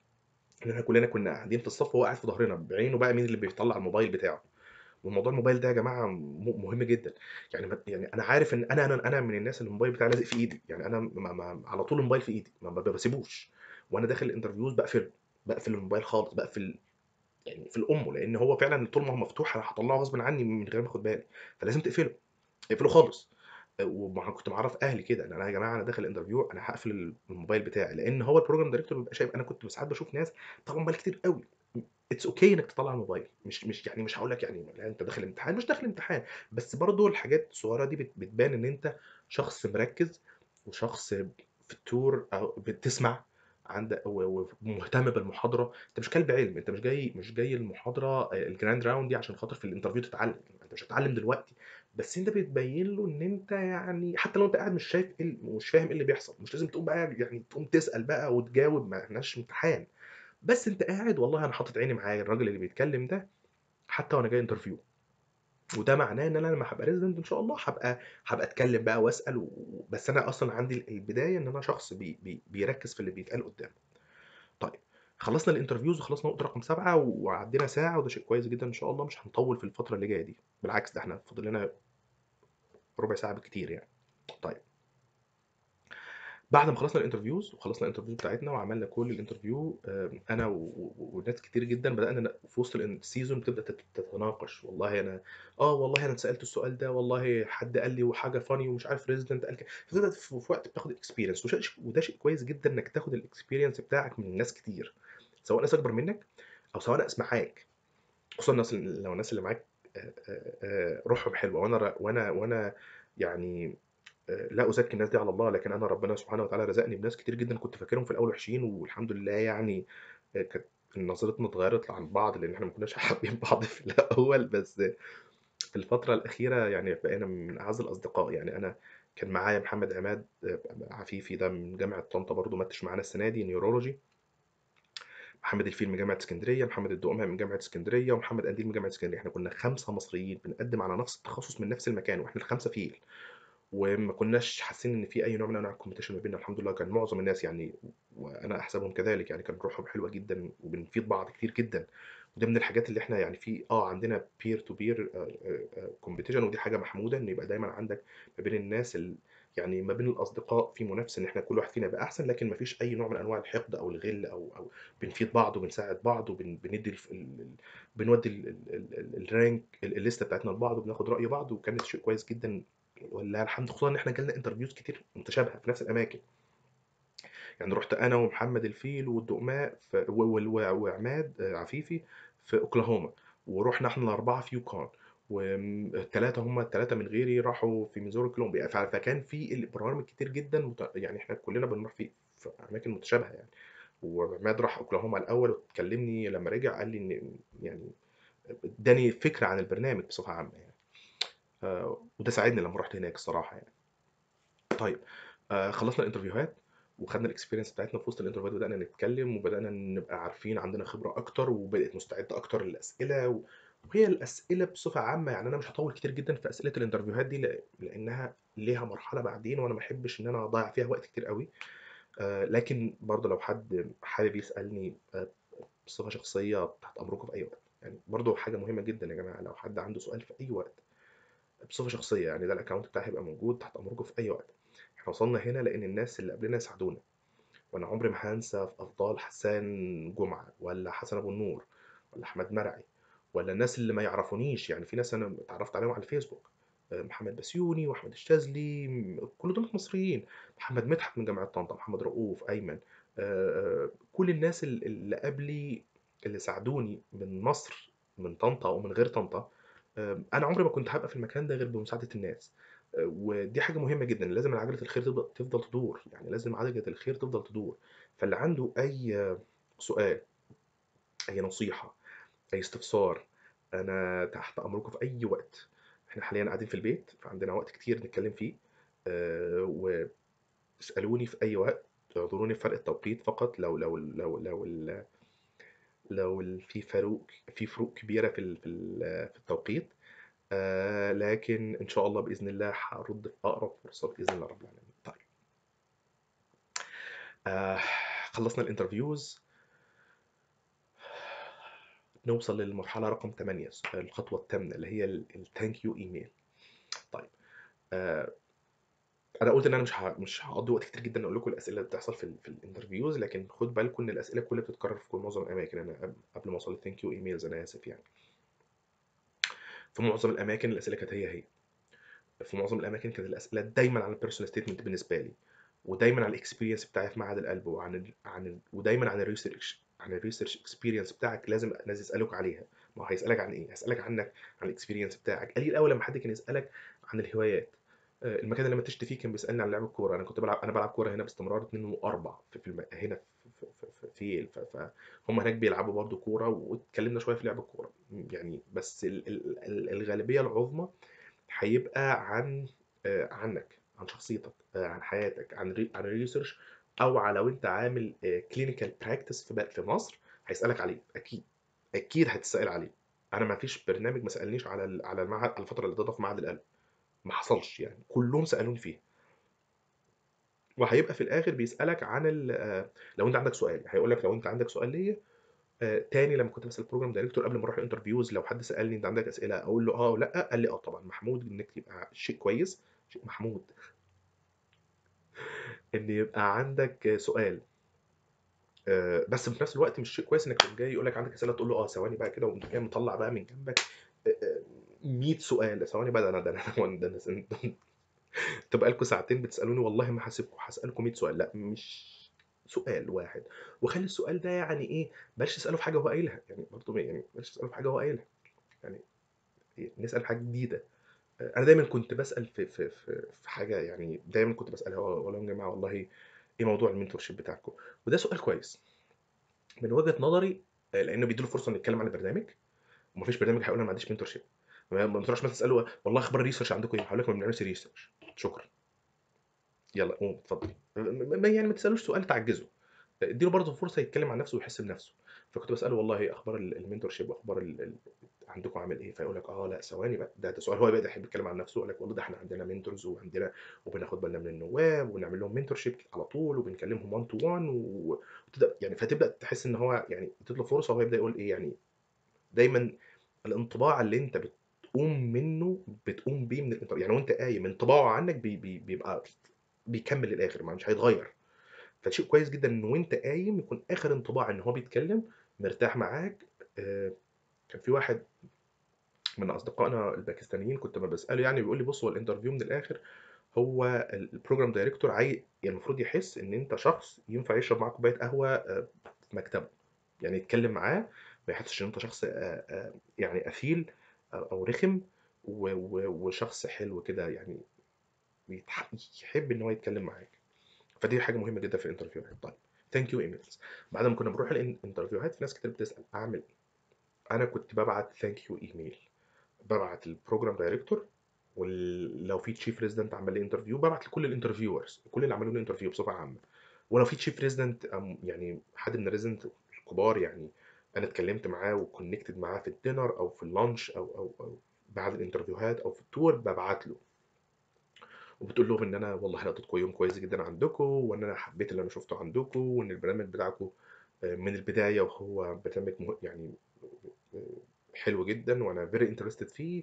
ان احنا كلنا كنا قاعدين في الصف وهو قاعد في ظهرنا بعينه بقى مين اللي بيطلع الموبايل بتاعه وموضوع الموبايل ده يا جماعه مهم جدا يعني يعني انا عارف ان انا انا انا من الناس اللي الموبايل بتاعي لازق في ايدي يعني انا ما ما على طول الموبايل في ايدي ما بسيبوش وانا داخل الانترفيوز بقفل بقفل الموبايل خالص بقفل يعني في الام لان هو فعلا طول ما هو مفتوح انا هطلعه غصب عني من غير ما اخد بالي فلازم تقفله اقفله خالص وكنت معرف اهلي كده ان انا يا جماعه انا داخل انترفيو انا هقفل الموبايل بتاعي لان هو البروجرام دايركتور بيبقى شايف انا كنت ساعات بشوف ناس طبعا موبايل كتير قوي اتس اوكي okay انك تطلع الموبايل مش مش يعني مش هقول لك يعني لا انت داخل امتحان مش داخل امتحان بس برضه الحاجات الصغيره دي بتبان ان انت شخص مركز وشخص في التور او بتسمع عندك ومهتم بالمحاضره انت مش كلب علم انت مش جاي مش جاي المحاضره الجراند راوند دي عشان خاطر في الانترفيو تتعلم انت مش هتتعلم دلوقتي بس انت بتبين له ان انت يعني حتى لو انت قاعد مش شايف ايه مش فاهم ايه اللي بيحصل مش لازم تقوم بقى يعني تقوم تسال بقى وتجاوب ما احناش امتحان بس انت قاعد والله انا حاطط عيني معايا الراجل اللي بيتكلم ده حتى وانا جاي انترفيو وده معناه ان انا لما هبقى ريزيدنت ان شاء الله هبقى هبقى اتكلم بقى واسال و... بس انا اصلا عندي البدايه ان انا شخص بي... بي... بيركز في اللي بيتقال قدامه طيب خلصنا الانترفيوز وخلصنا نقطه رقم سبعه وعدينا ساعه وده شيء كويس جدا ان شاء الله مش هنطول في الفتره اللي جايه دي بالعكس ده احنا فاضل لنا ربع ساعه بالكتير يعني طيب بعد ما خلصنا الانترفيوز وخلصنا الانترفيو بتاعتنا وعملنا كل الانترفيو انا وناس كتير جدا بدانا في وسط السيزون بتبدا تتناقش والله انا اه والله انا اتسالت السؤال ده والله حد قال لي وحاجه فاني ومش عارف ريزيدنت قال كده فتبدا في وقت بتاخد اكسبيرينس وده شيء كويس جدا انك تاخد الاكسبيرينس بتاعك من ناس كتير سواء ناس اكبر منك او سواء ناس معاك خصوصا الناس لو الناس اللي معاك روحهم حلوه وانا وانا وانا يعني لا ازكي الناس دي على الله لكن انا ربنا سبحانه وتعالى رزقني بناس كتير جدا كنت فاكرهم في الاول وحشين والحمد لله يعني كانت نظرتنا اتغيرت عن بعض لان احنا ما كناش حابين بعض في الاول بس في الفتره الاخيره يعني بقينا من اعز الاصدقاء يعني انا كان معايا محمد عماد عفيفي ده من جامعه طنطا برضو ماتش معانا السنه دي نيورولوجي محمد الفيل من جامعه اسكندريه محمد الدقمه من جامعه اسكندريه ومحمد قنديل من جامعه اسكندريه احنا كنا خمسه مصريين بنقدم على نفس التخصص من نفس المكان واحنا الخمسه فيل وما كناش حاسين ان في اي نوع من انواع الكومبيتيشن ما بيننا الحمد لله كان معظم الناس يعني وانا احسبهم كذلك يعني كان روحهم حلوه جدا وبنفيد بعض كتير جدا وده من الحاجات اللي احنا يعني في اه عندنا بير تو بير كومبيتيشن ودي حاجه محموده ان يبقى دايما عندك ما بين الناس ال يعني ما بين الاصدقاء في منافسه ان احنا كل واحد فينا يبقى احسن لكن ما فيش اي نوع من انواع الحقد او الغل او او بنفيد بعض وبنساعد بعض وبندي بنودي الرانك الليسته بتاعتنا لبعض وبناخد راي بعض وكانت شيء كويس جدا ولله الحمد خصوصا ان احنا جالنا انترفيوز كتير متشابهه في نفس الاماكن يعني رحت انا ومحمد الفيل والدقماء وعماد عفيفي في اوكلاهوما ورحنا احنا الاربعه في يوكون والثلاثه هم الثلاثه من غيري راحوا في ميزوري كولومبيا فكان في البرامج كتير جدا يعني احنا كلنا بنروح في, في اماكن متشابهه يعني وعماد راح اوكلاهوما الاول وكلمني لما رجع قال لي ان يعني اداني فكره عن البرنامج بصفه عامه يعني آه وده ساعدني لما رحت هناك الصراحه يعني طيب آه خلصنا الانترفيوهات وخدنا الاكسبيرينس بتاعتنا في وسط الانترفيوهات بدانا نتكلم وبدانا نبقى عارفين عندنا خبره اكتر وبقيت مستعده اكتر للاسئله و... وهي الاسئله بصفه عامه يعني انا مش هطول كتير جدا في اسئله الانترفيوهات دي لانها ليها مرحله بعدين وانا ما احبش ان انا اضيع فيها وقت كتير قوي آه لكن برضه لو حد حابب يسالني آه بصفه شخصيه تحت امركم في اي وقت يعني برضه حاجه مهمه جدا يا جماعه لو حد عنده سؤال في اي وقت بصفه شخصيه يعني ده الاكونت بتاعي هيبقى موجود تحت امركم في اي وقت احنا وصلنا هنا لان الناس اللي قبلنا ساعدونا وانا عمري ما هنسى في افضال حسان جمعه ولا حسن ابو النور ولا احمد مرعي ولا الناس اللي ما يعرفونيش يعني في ناس انا اتعرفت عليهم على الفيسبوك محمد بسيوني واحمد الشاذلي كل دول مصريين محمد مدحت من جامعه طنطا محمد رؤوف ايمن كل الناس اللي قبلي اللي ساعدوني من مصر من طنطا ومن غير طنطا انا عمري ما كنت هبقى في المكان ده غير بمساعده الناس ودي حاجه مهمه جدا لازم عجله الخير تفضل تفضل تدور يعني لازم عجله الخير تفضل تدور فاللي عنده اي سؤال اي نصيحه اي استفسار انا تحت امركم في اي وقت احنا حاليا قاعدين في البيت فعندنا وقت كتير نتكلم فيه أه واسالوني في اي وقت اعذروني في فرق التوقيت فقط لو لو لو لو لو, لو في فروق في فروق كبيره في في التوقيت آه لكن ان شاء الله باذن الله هرد في اقرب فرصه باذن الله رب العالمين طيب آه خلصنا الانترفيوز نوصل للمرحله رقم 8 الخطوه الثامنه اللي هي الثانك يو ايميل طيب آه انا قلت ان انا مش ه... مش هقضي وقت كتير جدا اقول لكم الاسئله اللي بتحصل في, ال... في الانترفيوز لكن خد بالكم ان الاسئله كلها بتتكرر في كل معظم الاماكن انا قبل ما اوصل للثانك يو ايميلز انا اسف يعني في معظم الاماكن الاسئله كانت هي هي في معظم الاماكن كانت الاسئله دايما عن البيرسونال ستيتمنت بالنسبه لي ودايما عن الاكسبيرينس بتاعي في معهد القلب وعن ال عن ال ودايما عن الريسيرش عن الريسيرش اكسبيرينس بتاعك لازم لازم يسالوك عليها ما هو هيسالك عن ايه هيسالك عنك عن الاكسبيرينس بتاعك قليل قوي لما حد كان يسالك عن الهوايات آه، المكان اللي متشت فيه كان بيسالني عن لعب الكوره انا كنت بلعب انا بلعب كوره هنا باستمرار اتنين واربع في في الم... هنا في في في, في ييل ف... فهم هناك بيلعبوا برضو كوره واتكلمنا شويه في لعب الكوره يعني بس ال... ال... ال- الغالبيه العظمى هيبقى عن آه، عنك عن شخصيتك آه، عن حياتك عن ري... عن الريسيرش او على لو انت عامل كلينيكال براكتس في بق- في مصر هيسالك عليه اكيد اكيد هتسال عليه انا ما فيش برنامج ما سالنيش على ال- على المعهد على الفتره اللي قضيتها في معهد القلب ما حصلش يعني كلهم سالوني فيه وهيبقى في الاخر بيسالك عن ال- آه، لو انت عندك سؤال هيقول لك لو انت عندك سؤال ليا آه، تاني لما كنت بسال البروجرام دايركتور قبل ما اروح الانترفيوز لو حد سالني انت عندك اسئله اقول له اه ولا قال لي اه طبعا محمود انك يبقى شيء كويس شيء محمود ان يبقى عندك سؤال آه، بس في نفس الوقت مش شيء كويس انك تقوم جاي يقول لك عندك اسئله تقول له اه ثواني بقى كده وانت جاي مطلع بقى من جنبك آه، آه، 100 سؤال ثواني بقى ده انا ده انا ده انا تبقى لكم ساعتين بتسالوني والله ما هسيبكم هسالكم 100 سؤال لا مش سؤال واحد وخلي السؤال ده يعني ايه بلاش تساله في حاجه هو قايلها يعني برضه يعني بلاش تساله في حاجه هو قايلها يعني نسال في حاجه جديده انا دايما كنت بسال في في في, في حاجه يعني دايما كنت بسالها والله يا جماعه والله ايه موضوع المنتور شيب بتاعكم وده سؤال كويس من وجهه نظري آه، لانه بيديله فرصه انه يتكلم عن البرنامج ومفيش برنامج هيقول انا ما عنديش منتور شيب ما ما تروحش مثلا تساله والله اخبار الريسيرش عندكم ايه هقول لك ما بنعملش ريسيرش شكرا يلا قوم اتفضل م- م- يعني ما تسالوش سؤال تعجزه اديله برضه فرصه يتكلم عن نفسه ويحس بنفسه فكنت بساله والله ايه اخبار ال- المنتور شيب واخبار ال... ال... عندكم عامل ايه فيقول لك اه لا ثواني بقى ده, ده سؤال هو بقى يحب يتكلم عن نفسه يقول لك والله ده احنا عندنا منتورز وعندنا وبناخد بالنا من النواب وبنعمل لهم منتور شيب على طول وبنكلمهم 1 تو 1 وتبدا يعني فتبدا تحس ان هو يعني اديت له فرصه وهو يبدا يقول ايه يعني دايما الانطباع اللي انت بتقوم منه بتقوم بيه من الانطباع يعني وانت قايم انطباعه عنك بي بي بيبقى بيكمل للاخر ما مش هيتغير فشيء كويس جدا ان وانت قايم يكون اخر انطباع ان هو بيتكلم مرتاح معاك آه، كان في واحد من اصدقائنا الباكستانيين كنت ما بساله يعني بيقول لي بص هو الانترفيو من الاخر هو البروجرام دايركتور عاي يعني المفروض يحس ان انت شخص ينفع يشرب معاه كوبايه قهوه آه، في مكتبه يعني يتكلم معاه ما يحسش ان انت شخص آه، آه، يعني اثيل آه، او رخم و- و- وشخص حلو كده يعني بيتح- يحب ان هو يتكلم معاك فدي حاجه مهمه جدا في الانترفيوهات طيب ثانك يو ايميلز بعد ما كنا بنروح الانترفيوهات في ناس كتير بتسال اعمل ايه انا كنت ببعت ثانك يو ايميل ببعت البروجرام دايركتور ولو في تشيف ريزيدنت عمل لي انترفيو ببعت لكل الانترفيورز كل اللي عملوا لي انترفيو بصفه عامه ولو في تشيف ريزيدنت يعني حد من الريزيدنت الكبار يعني انا اتكلمت معاه وكونكتد معاه في الدينر او في اللانش او او او بعد الانترفيوهات او في التور ببعت له وبتقول لهم ان انا والله لقيتكم يوم كويس جدا عندكم وان انا حبيت اللي انا شفته عندكم وان البرنامج بتاعكم آه، من البدايه وهو برنامج مه... يعني آه، حلو جدا وانا فيري انترستد فيه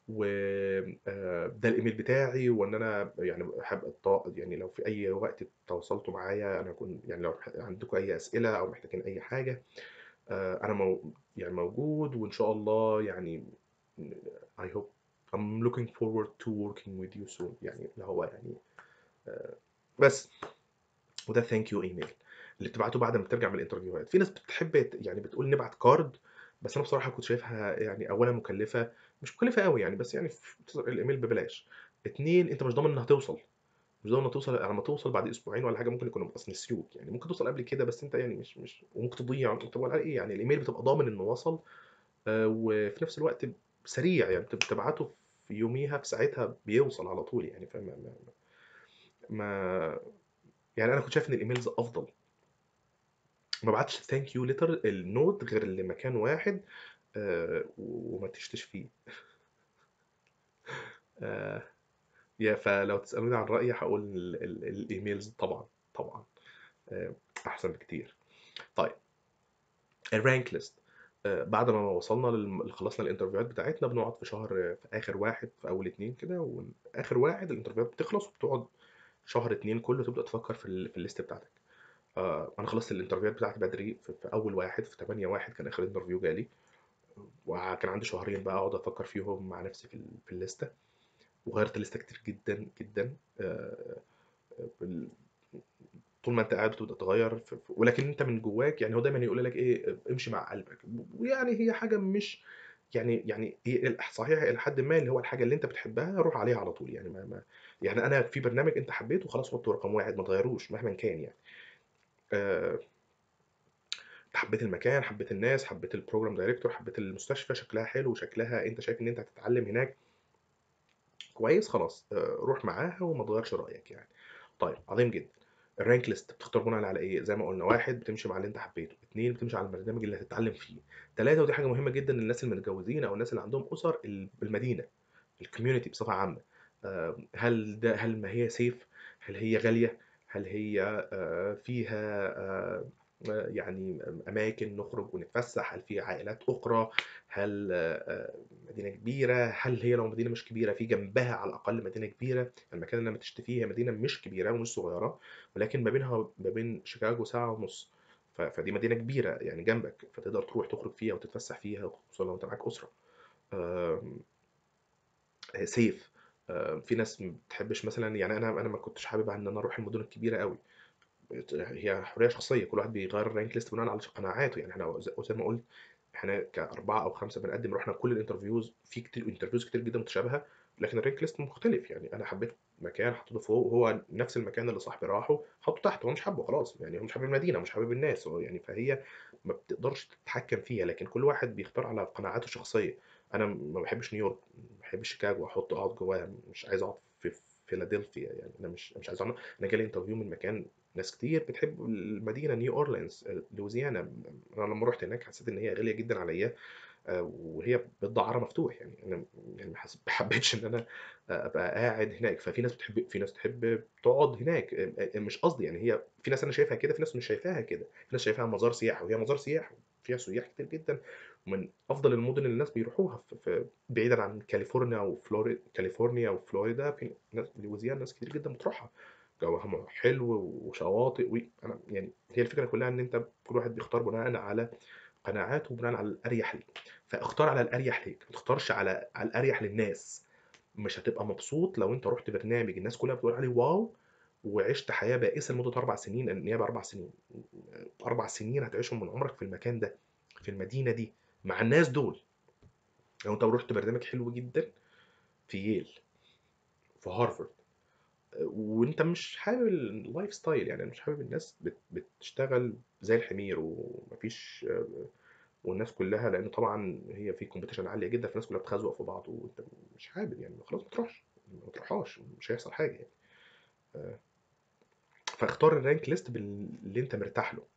وده الايميل بتاعي وان انا يعني حابب الط- يعني لو في اي وقت تواصلتوا معايا انا كنت يعني لو عندكم اي اسئله او محتاجين اي حاجه آه، انا مو يعني موجود وان شاء الله يعني I hope I'm looking forward to working with you soon يعني اللي هو يعني آه، بس وده ثانك يو ايميل اللي بتبعته بعد ما بترجع من الانترفيوهات في ناس بتحب يت- يعني بتقول نبعت كارد بس انا بصراحه كنت شايفها يعني اولا مكلفه مش مكلفه قوي يعني بس يعني في- الايميل ببلاش اتنين انت مش ضامن انها توصل مش ضامن انها توصل لما توصل بعد اسبوعين ولا حاجه ممكن يكونوا اصلا نسيوك يعني ممكن توصل قبل كده بس انت يعني مش مش وممكن تضيع طب ولا ايه يعني الايميل بتبقى ضامن انه وصل آه، وفي نفس الوقت سريع يعني بت- بتبعته في يوميها في ساعتها بيوصل على طول يعني فما ما, ما يعني انا كنت شايف ان الايميلز افضل ما بعتش ثانك يو ليتر النوت غير لمكان واحد آه، وما تشتش فيه آه، يا فلو تسألوني عن رأيي هقول ال- ال- الايميلز طبعا طبعا آه، احسن بكتير طيب الرانك ليست بعد ما وصلنا لل- خلصنا الانترفيوهات بتاعتنا بنقعد في شهر في اخر واحد في اول اتنين كده واخر واحد الانترفيوهات بتخلص وبتقعد شهر اتنين كله تبدأ تفكر في ال- في الليست بتاعتك آه، انا خلصت الانترفيوهات بتاعتي بدري في, في اول واحد في 8 واحد كان اخر انترفيو جالي وكان عندي شهرين بقى اقعد افكر فيهم مع نفسي في, ال- في الليسته وغيرت الليسته كتير جدا جدا آه، بال- طول ما انت قاعد بتبدا تغير في في- ولكن انت من جواك يعني هو دايما يقول لك ايه امشي مع قلبك ويعني هي حاجه مش يعني يعني هي صحيح إلى حدٍ ما اللي هو الحاجة اللي أنت بتحبها روح عليها على طول، يعني ما ما يعني أنا في برنامج أنت حبيته خلاص حُطّه رقم 1 ما تغيّروش مهمًا كان يعني. آآ أنت حبيت المكان، حبيت الناس، حبيت الprogram director، حبيت المستشفى، شكلها حلو، شكلها أنت شايف إن أنت هتتعلم هناك كويس خلاص آآ روح معاها وما تغيّرش رأيك يعني. طيب عظيم جدًا. الrank list بتختار بناءً على إيه؟ زي ما قُلنا 1 بتمشي مع اللي أنت حبيته، 2 بتمشي على البرنامج اللي هتتعلم فيه، 3 ودي حاجة مهمة جدًا للناس المتجوزين أو الناس اللي عندهم أُسر ال المدينة، الcommunity بصفة عامة. آآ هل ده هل ما هي safe؟ هل هي غالية؟ هل هي آآ فيها آآ يعني أماكن نخرج ونتفسح؟ هل فيها عائلات أخرى؟ هل آآ مدينة كبيرة؟ هل هي لو مدينة مش كبيرة في جنبها على الأقل مدينة كبيرة؟ المكان اللي أنا متشت فيه هي مدينة مش كبيرة ومش صغيرة، ولكن ما بينها وما بين شيكاغو ساعة ونُص، ف فدي مدينة كبيرة يعني جنبك، فتقدر تروح تخرج فيها وتتفسح فيها خصوصًا لو أنت معاك أسرة. آمم آآ safe آآ في ناس ما بتحبش مثلًا يعني أنا أنا ما كنتش حابب إن أنا أروح المدن الكبيرة أوي. ت هي حرية شخصية، كل واحد بيغيّر الrank list بناءً على ش قناعاته، يعني إحنا ز وزي ما قُلت إحنا ك4 أو 5 بنقدّم رُحنا كل الinterviews في كتير interviews كتير جدًا متشابهة، لكن الrank list مختلف، يعني أنا حبيت مكان حطيته فوق وهو نفس المكان اللي صاحبي راحه حطّه تحت، هو مش حابه خلاص، يعني هو مش حابب المدينة، مش حابب الناس، هو يعني فهي ما بتقدرش تتحكم فيها، لكن كل واحد بيختار على قناعاته الشخصية. أنا ما باحبش نيويورك، ما باحبش شيكاغو أحط أقعد جواها، مش عايز أقعد في فيلادلفيا يعني أنا مش مش عايز أعمل أنا جالي interview من مكان ناس كتير بتحب المدينة نيو أورلينز لويزيانا، أنا لمّا رُحت هناك حسيت إن هي غالية جدًا عليّا آآ وهي بتدعّرة مفتوح يعني أنا يعني ما حس ما حبيتش إن أنا أبقى قاعد هناك، ففي ناس بتحب في ناس تحب تقعد هناك آآ مش قصدي يعني هي في ناس أنا شايفها كده، في ناس مش شايفاها كده، في ناس شايفاها مزار سياحي وهي مزار سياحي وفيها سياح كتير جدًا ومن أفضل المدن اللي الناس بيروحوها ف ف بعيدًا عن كاليفورنيا وفلوري كاليفورنيا وفلوريدا في ناس لويزيانا ناس كتير جدًا بتروحها، جوّها م حلو وشواطئ و أنا يعني هي الفكرة كلّها إن أنت كل واحد بيختار بناءً على قناعاته وبناءً على الأريح ليه، فاختار على الأريح ليك، ما تختارش على على الأريح للناس، مش هتبقى مبسوط لو أنت رُحت برنامج الناس كلّها بتقول عليه واو وعِشت حياة بائسة لمدة 4 سنين، النيابة 4 سنين، 4 سنين هتعيشهم من عمرك في المكان ده، في المدينة دي، مع الناس دول. لو أنت رُحت برنامج حلو جدًا في ييل، في هارفارد، وأنت مش حابب الlife style يعني مش حابب الناس بت بتشتغل زي الحمير وما فيش والناس كلّها لإن طبعًا هي في competition عالية جدًا، فالناس كلّها بتخزوق في بعض وأنت مش حابب يعني خلاص ما تروحش، ما تروحهاش مش هيحصل حاجة يعني. آآ فاختار الrank list باللي أنت مرتاح له.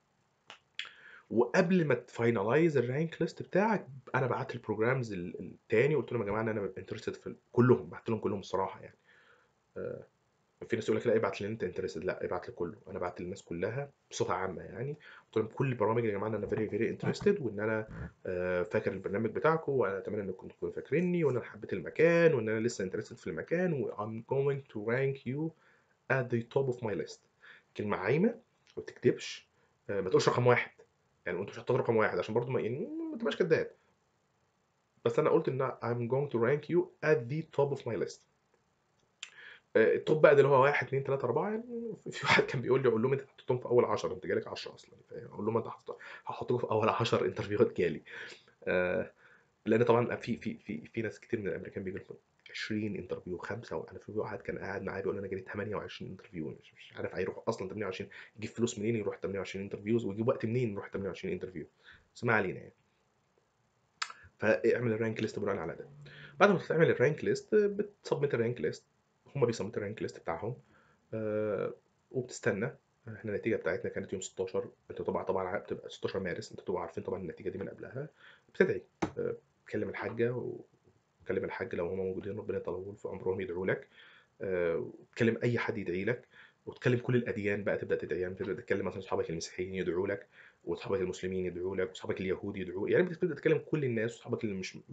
وقبل ما تfinalize الrank list بتاعك أنا بعت الprograms ال التاني وقُلت لهم يا جماعة إن أنا interested في ال كلّهم، بعت لهم كلّهم الصراحة يعني. آآ في ناس تقول لك لأ ابعت للي أنت interested لأ ابعت لكلّه، أنا بعت للناس كلّها بصفة عامة يعني، قُلت لهم كل البرامج يا جماعة إن أنا very very interested وإن أنا آآ فاكر البرنامج بتاعكم وأنا أتمنى إنكم تكونوا فاكرينّي وإن أنا حبيت المكان وإن أنا لسه interested في المكان وI'm going to rank you at the top of my list. كلمة عايمة ما تكدبش، آآ ما تقولش رقم 1 يعني وأنت مش هتختار رقم 1 عشان برضه ما يعني ما تبقاش كداب. بس أنا قُلت إن I'm going to rank you at the top of my list. آآ الtop بقى ده اللي هو 1، 2، 3، 4 يعني في واحد كان بيقول لي قُل لهم أنت حطيتهم في أول 10 أنت جالك 10 أصلًا فاهم، قُل لهم أنت هتحط هاحطكم في أول 10 انترفيوهات جالي. آآ لإن طبعًا في في في في ناس كتير من الأمريكان بييجي لهم 20 interview 5 وأنا في واحد كان قاعد معايا بيقول لي أنا جالي 28 interview مش مش عارف هيروح أصلًا 28 يجيب فلوس منين يروح 28 interviews ويجيب وقت منين يروح 28 interview بس ما علينا يعني. فاعمل الrank list بناءً على ده. بعد ما تعمل الrank list بتsubmit الrank list هم بيsubmit الrank list بتاعهم آآ وبتستنى إحنا النتيجة بتاعتنا كانت يوم 16 أنت طبعًا طبعًا بتبقى 16 مارس أنتم بتبقوا عارفين طبعًا النتيجة دي من قبلها، بتدعي آآ تكلم الحاجة وتكلم الحاج لو هم موجودين ربنا يطوّل في عمرهم يدعوا لك، آآ وتكلم أي حد يدعي لك، وتكلم كل الأديان بقى تبدأ تدعي يعني تبدأ تكلم مثلًا صحابك المسيحيين يدعوا لك، وصحابك المسلمين يدعوا لك، وصحابك اليهود يدعوا يعني بتبدأ تكلم كل الناس وصحابك اللي مش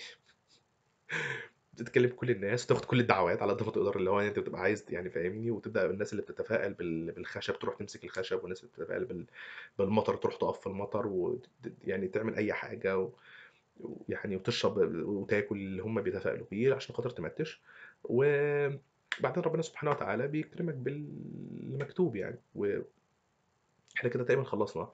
بتكلم كل الناس وتاخد كل الدعوات على قد ما تقدر اللي هو أنت بتبقى عايز يعني فاهمني، وتبدأ الناس اللي بتتفائل بال بالخشب تروح تمسك الخشب، والناس اللي بتتفائل بال بالمطر تروح تقف في المطر وت يعني تعمل أي حاجة و ويعني وتشرب وتاكل اللي هم بيتفائلوا بيه عشان خاطر تمتّش، وبعدين ربنا سبحانه وتعالى بيكرمك بالمكتوب يعني، و إحنا كده تقريبًا خلصنا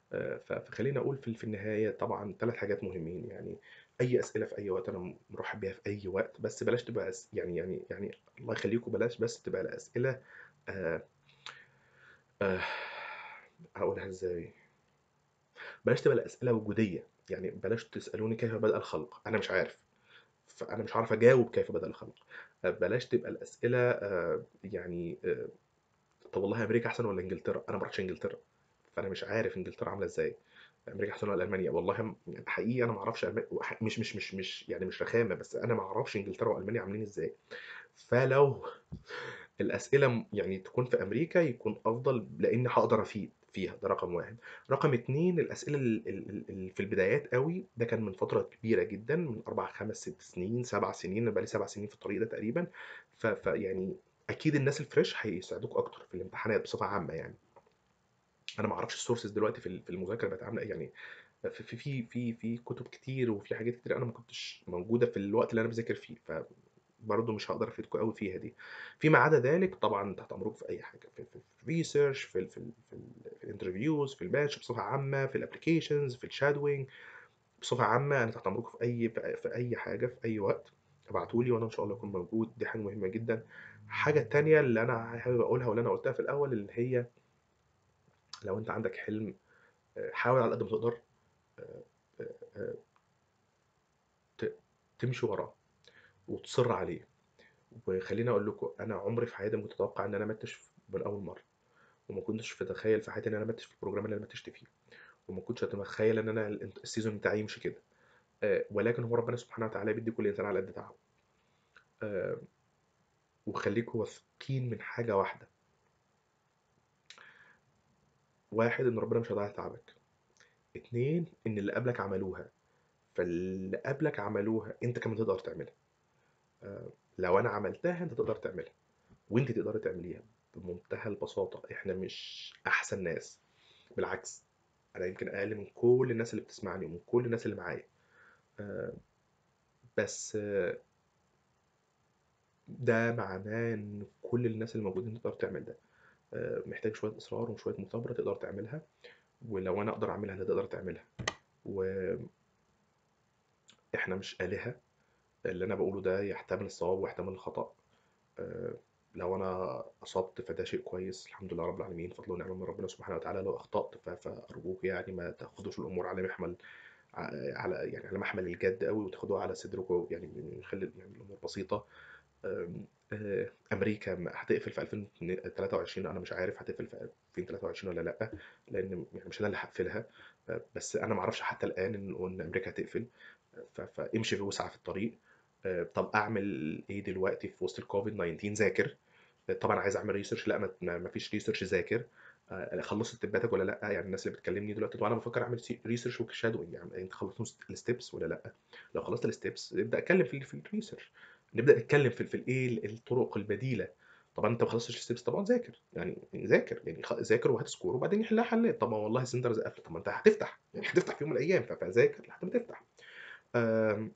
آه، ف- فخليني اقول في في النهايه طبعا ثلاث حاجات مهمين يعني اي اسئله في اي وقت انا مرحب بيها في اي وقت بس بلاش تبقى أس... يعني يعني يعني الله يخليكم بلاش بس تبقى الاسئله آه آه هقولها ازاي بلاش تبقى الاسئله وجوديه يعني بلاش تسالوني كيف بدأ الخلق انا مش عارف فانا مش عارف اجاوب كيف بدأ الخلق آه، بلاش تبقى الاسئله آه، يعني آه، طب والله امريكا احسن ولا انجلترا انا ما رحتش انجلترا فانا مش عارف انجلترا عامله ازاي امريكا احسن ولا المانيا والله م- يعني حقيقي انا ما اعرفش ألم... وح- مش مش مش مش يعني مش رخامه بس انا ما اعرفش انجلترا والمانيا عاملين ازاي فلو الاسئله م- يعني تكون في امريكا يكون افضل لان هقدر افيد فيها ده رقم واحد رقم اتنين الاسئله اللي في البدايات قوي ده كان من فتره كبيره جدا من اربع خمس ست سنين سبع سنين انا بقالي سبع سنين في الطريق ده تقريبا ف... فيعني اكيد الناس الفريش هيساعدوك اكتر في الامتحانات بصفه عامه يعني انا ما اعرفش السورسز دلوقتي في في المذاكره بقت عامله إيه، يعني في في في في في كتب كتير وفي حاجات كتير انا ما كنتش موجوده في الوقت اللي انا بذاكر فيه فبرضه مش هقدر افيدكم قوي فيها دي فيما عدا ذلك طبعا تحت امركم في اي حاجه في الريسيرش في ال في ال في الانترفيوز في الباتش بصفه عامه في الابلكيشنز في الشادوينج بصفه عامه انا تحت امركم في اي في في اي حاجه في اي وقت ابعتوا لي وانا ان شاء الله اكون موجود دي حاجه مهمه جدا الحاجه التانيه اللي انا حابب اقولها واللي انا قلتها في الاول اللي هي لو انت عندك حلم آه، حاول على قد ما تقدر آه، آه، ت- تمشي وراه وتصر عليه وخليني اقول لكم انا عمري في حياتي ما كنت اتوقع ان انا متش من اول مره وما كنتش اتخيل في حياتي ان انا متش في البروجرام اللي انا متشت فيه وما كنتش اتخيل ان انا ال- السيزون بتاعي يمشي كده آه، ولكن هو ربنا سبحانه وتعالى بيدي كل انسان على قد تعبه آه، وخليكم واثقين من حاجه واحده واحد ان ربنا مش هيضيع تعبك اتنين ان اللي قبلك عملوها فاللي قبلك عملوها انت كمان تقدر تعملها آه، لو انا عملتها انت تقدر تعملها وانت تقدري تعمليها بمنتهى البساطة احنا مش احسن ناس بالعكس انا يمكن اقل من كل الناس اللي بتسمعني ومن كل الناس اللي معايا آه، بس آه، ده معناه ان كل الناس اللي موجودين تقدر تعمل ده آه، محتاج شوية اصرار وشوية مثابرة تقدر تعملها ولو انا اقدر اعملها انت تقدر تعملها واحنا مش آلهة اللي انا بقوله ده يحتمل الصواب ويحتمل الخطأ آه، لو انا اصبت فده شيء كويس الحمد لله رب العالمين فضل ونعمه من ربنا سبحانه وتعالى لو اخطات ف- فارجوك يعني ما تاخدوش الامور على محمل ع- على يعني على محمل الجد قوي وتاخدوها على صدركم يعني نخلي يعني الامور بسيطه آم، آه، امريكا م- هتقفل في 2023 انا مش عارف هتقفل في 2023 ولا لا لان يعني مش انا اللي هقفلها آه، بس انا ما اعرفش حتى الان ان إن امريكا هتقفل ف- فامشي في وسعه في الطريق آه، طب اعمل ايه دلوقتي في وسط الكوفيد 19 ذاكر طبعا عايز اعمل ريسيرش لا ما ما- ما فيش ريسيرش ذاكر آه، خلصت تباتك ولا لا يعني الناس اللي بتكلمني دلوقتي طب انا بفكر اعمل ريسيرش وشادوينج يعني انت خلصت الستبس ولا لا لو خلصت الستبس ابدا اتكلم في ال- في الريسيرش نبدا نتكلم في في الايه الطرق البديله طبعا انت ما خلصتش الستبس طبعا ذاكر يعني ذاكر يعني خ- ذاكر وهات سكور وبعدين يحلها حلات طبعا والله السنترز قافله طب ما انت هتفتح يعني هتفتح في يوم من الايام ف- فذاكر لحد ما تفتح آم،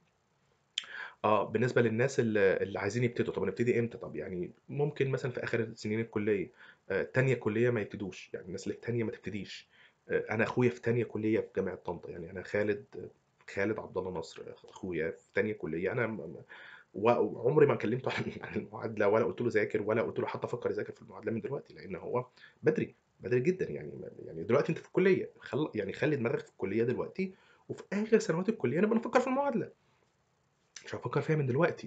اه بالنسبه للناس اللي, اللي عايزين يبتدوا طب نبتدي امتى طب يعني ممكن مثلا في اخر سنين الكليه آه تانية كليه ما يبتدوش يعني الناس اللي في تانية ما تبتديش آه انا اخويا في تانية كليه في جامعه طنطا يعني انا خالد خالد عبد الله نصر اخويا في تانية كليه انا م- م- وعمري ما كلمته عن عن المعادله ولا قلت له ذاكر ولا قلت له حتى فكر يذاكر في المعادله من دلوقتي لان هو بدري بدري جدا يعني يعني دلوقتي انت في الكليه خل يعني خلي دماغك في الكليه دلوقتي وفي اخر سنوات الكليه نبقى نفكر في المعادله مش هفكر فيها من دلوقتي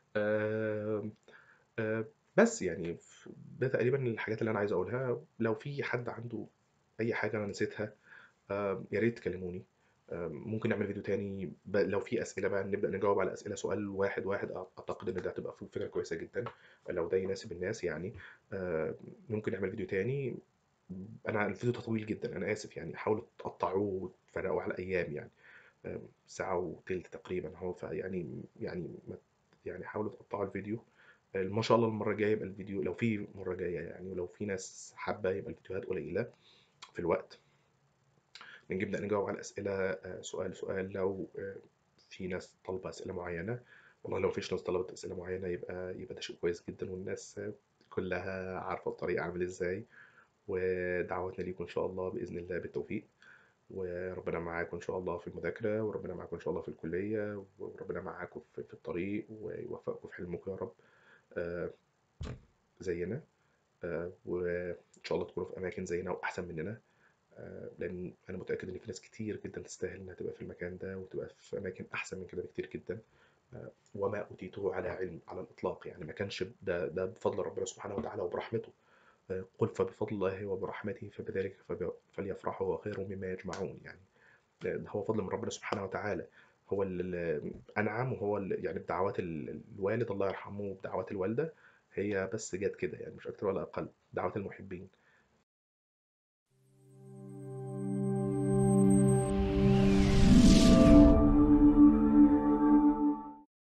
آم، آه، بس يعني ف- ده تقريبا الحاجات اللي انا عايز اقولها لو في حد عنده اي حاجه انا نسيتها آم، يا ريت تكلموني آم، ممكن نعمل فيديو تاني ب- لو في اسئله بقى نبدا نجاوب على اسئله سؤال واحد واحد أع- اعتقد ان ده هتبقى فكره كويسه جدا لو ده يناسب الناس يعني آم، ممكن نعمل فيديو تاني انا الفيديو ده طويل جدا انا اسف يعني حاولوا تقطعوه وتفرقوا على ايام يعني آم، ساعة وتلت تقريبا اهو فيعني يعني ما يعني حاولوا تقطعوا الفيديو آه، ما شاء الله المرة الجاية يبقى الفيديو لو في مرة جاية يعني ولو في ناس حابة يبقى الفيديوهات قليلة في الوقت نبدأ نجاوب على الأسئلة آه، سؤال سؤال لو آه، في ناس طالبة أسئلة معينة والله لو مفيش ناس طلبت أسئلة معينة يبقى يبقى ده شيء كويس جدا والناس آه، كلها عارفة الطريق عامل ازاي ودعواتنا ليكم إن شاء الله بإذن الله بالتوفيق وربنا معاكم إن شاء الله في المذاكرة وربنا معاكم إن شاء الله في الكلية وربنا معاكم في في الطريق ويوفقكم في حلمكم يا رب آه، زينا آه، وإن شاء الله تكونوا في أماكن زينا وأحسن مننا آه، لأن أنا متأكد إن في ناس كتير جدا تستاهل إنها تبقى في المكان ده وتبقى في أماكن أحسن من كده بكتير جدا آه، وما أوتيته على علم على الإطلاق يعني ما كانش ده ده بفضل ربنا سبحانه وتعالى وبرحمته آه، قل فبفضل الله وبرحمته فبذلك فب- فليفرحوا هو خير مما يجمعون يعني ده هو فضل من ربنا سبحانه وتعالى هو اللي أنعم وهو اللي يعني بدعوات ال- الوالد الله يرحمه وبدعوات الوالدة هي بس جت كده يعني مش أكتر ولا أقل دعوات المحبين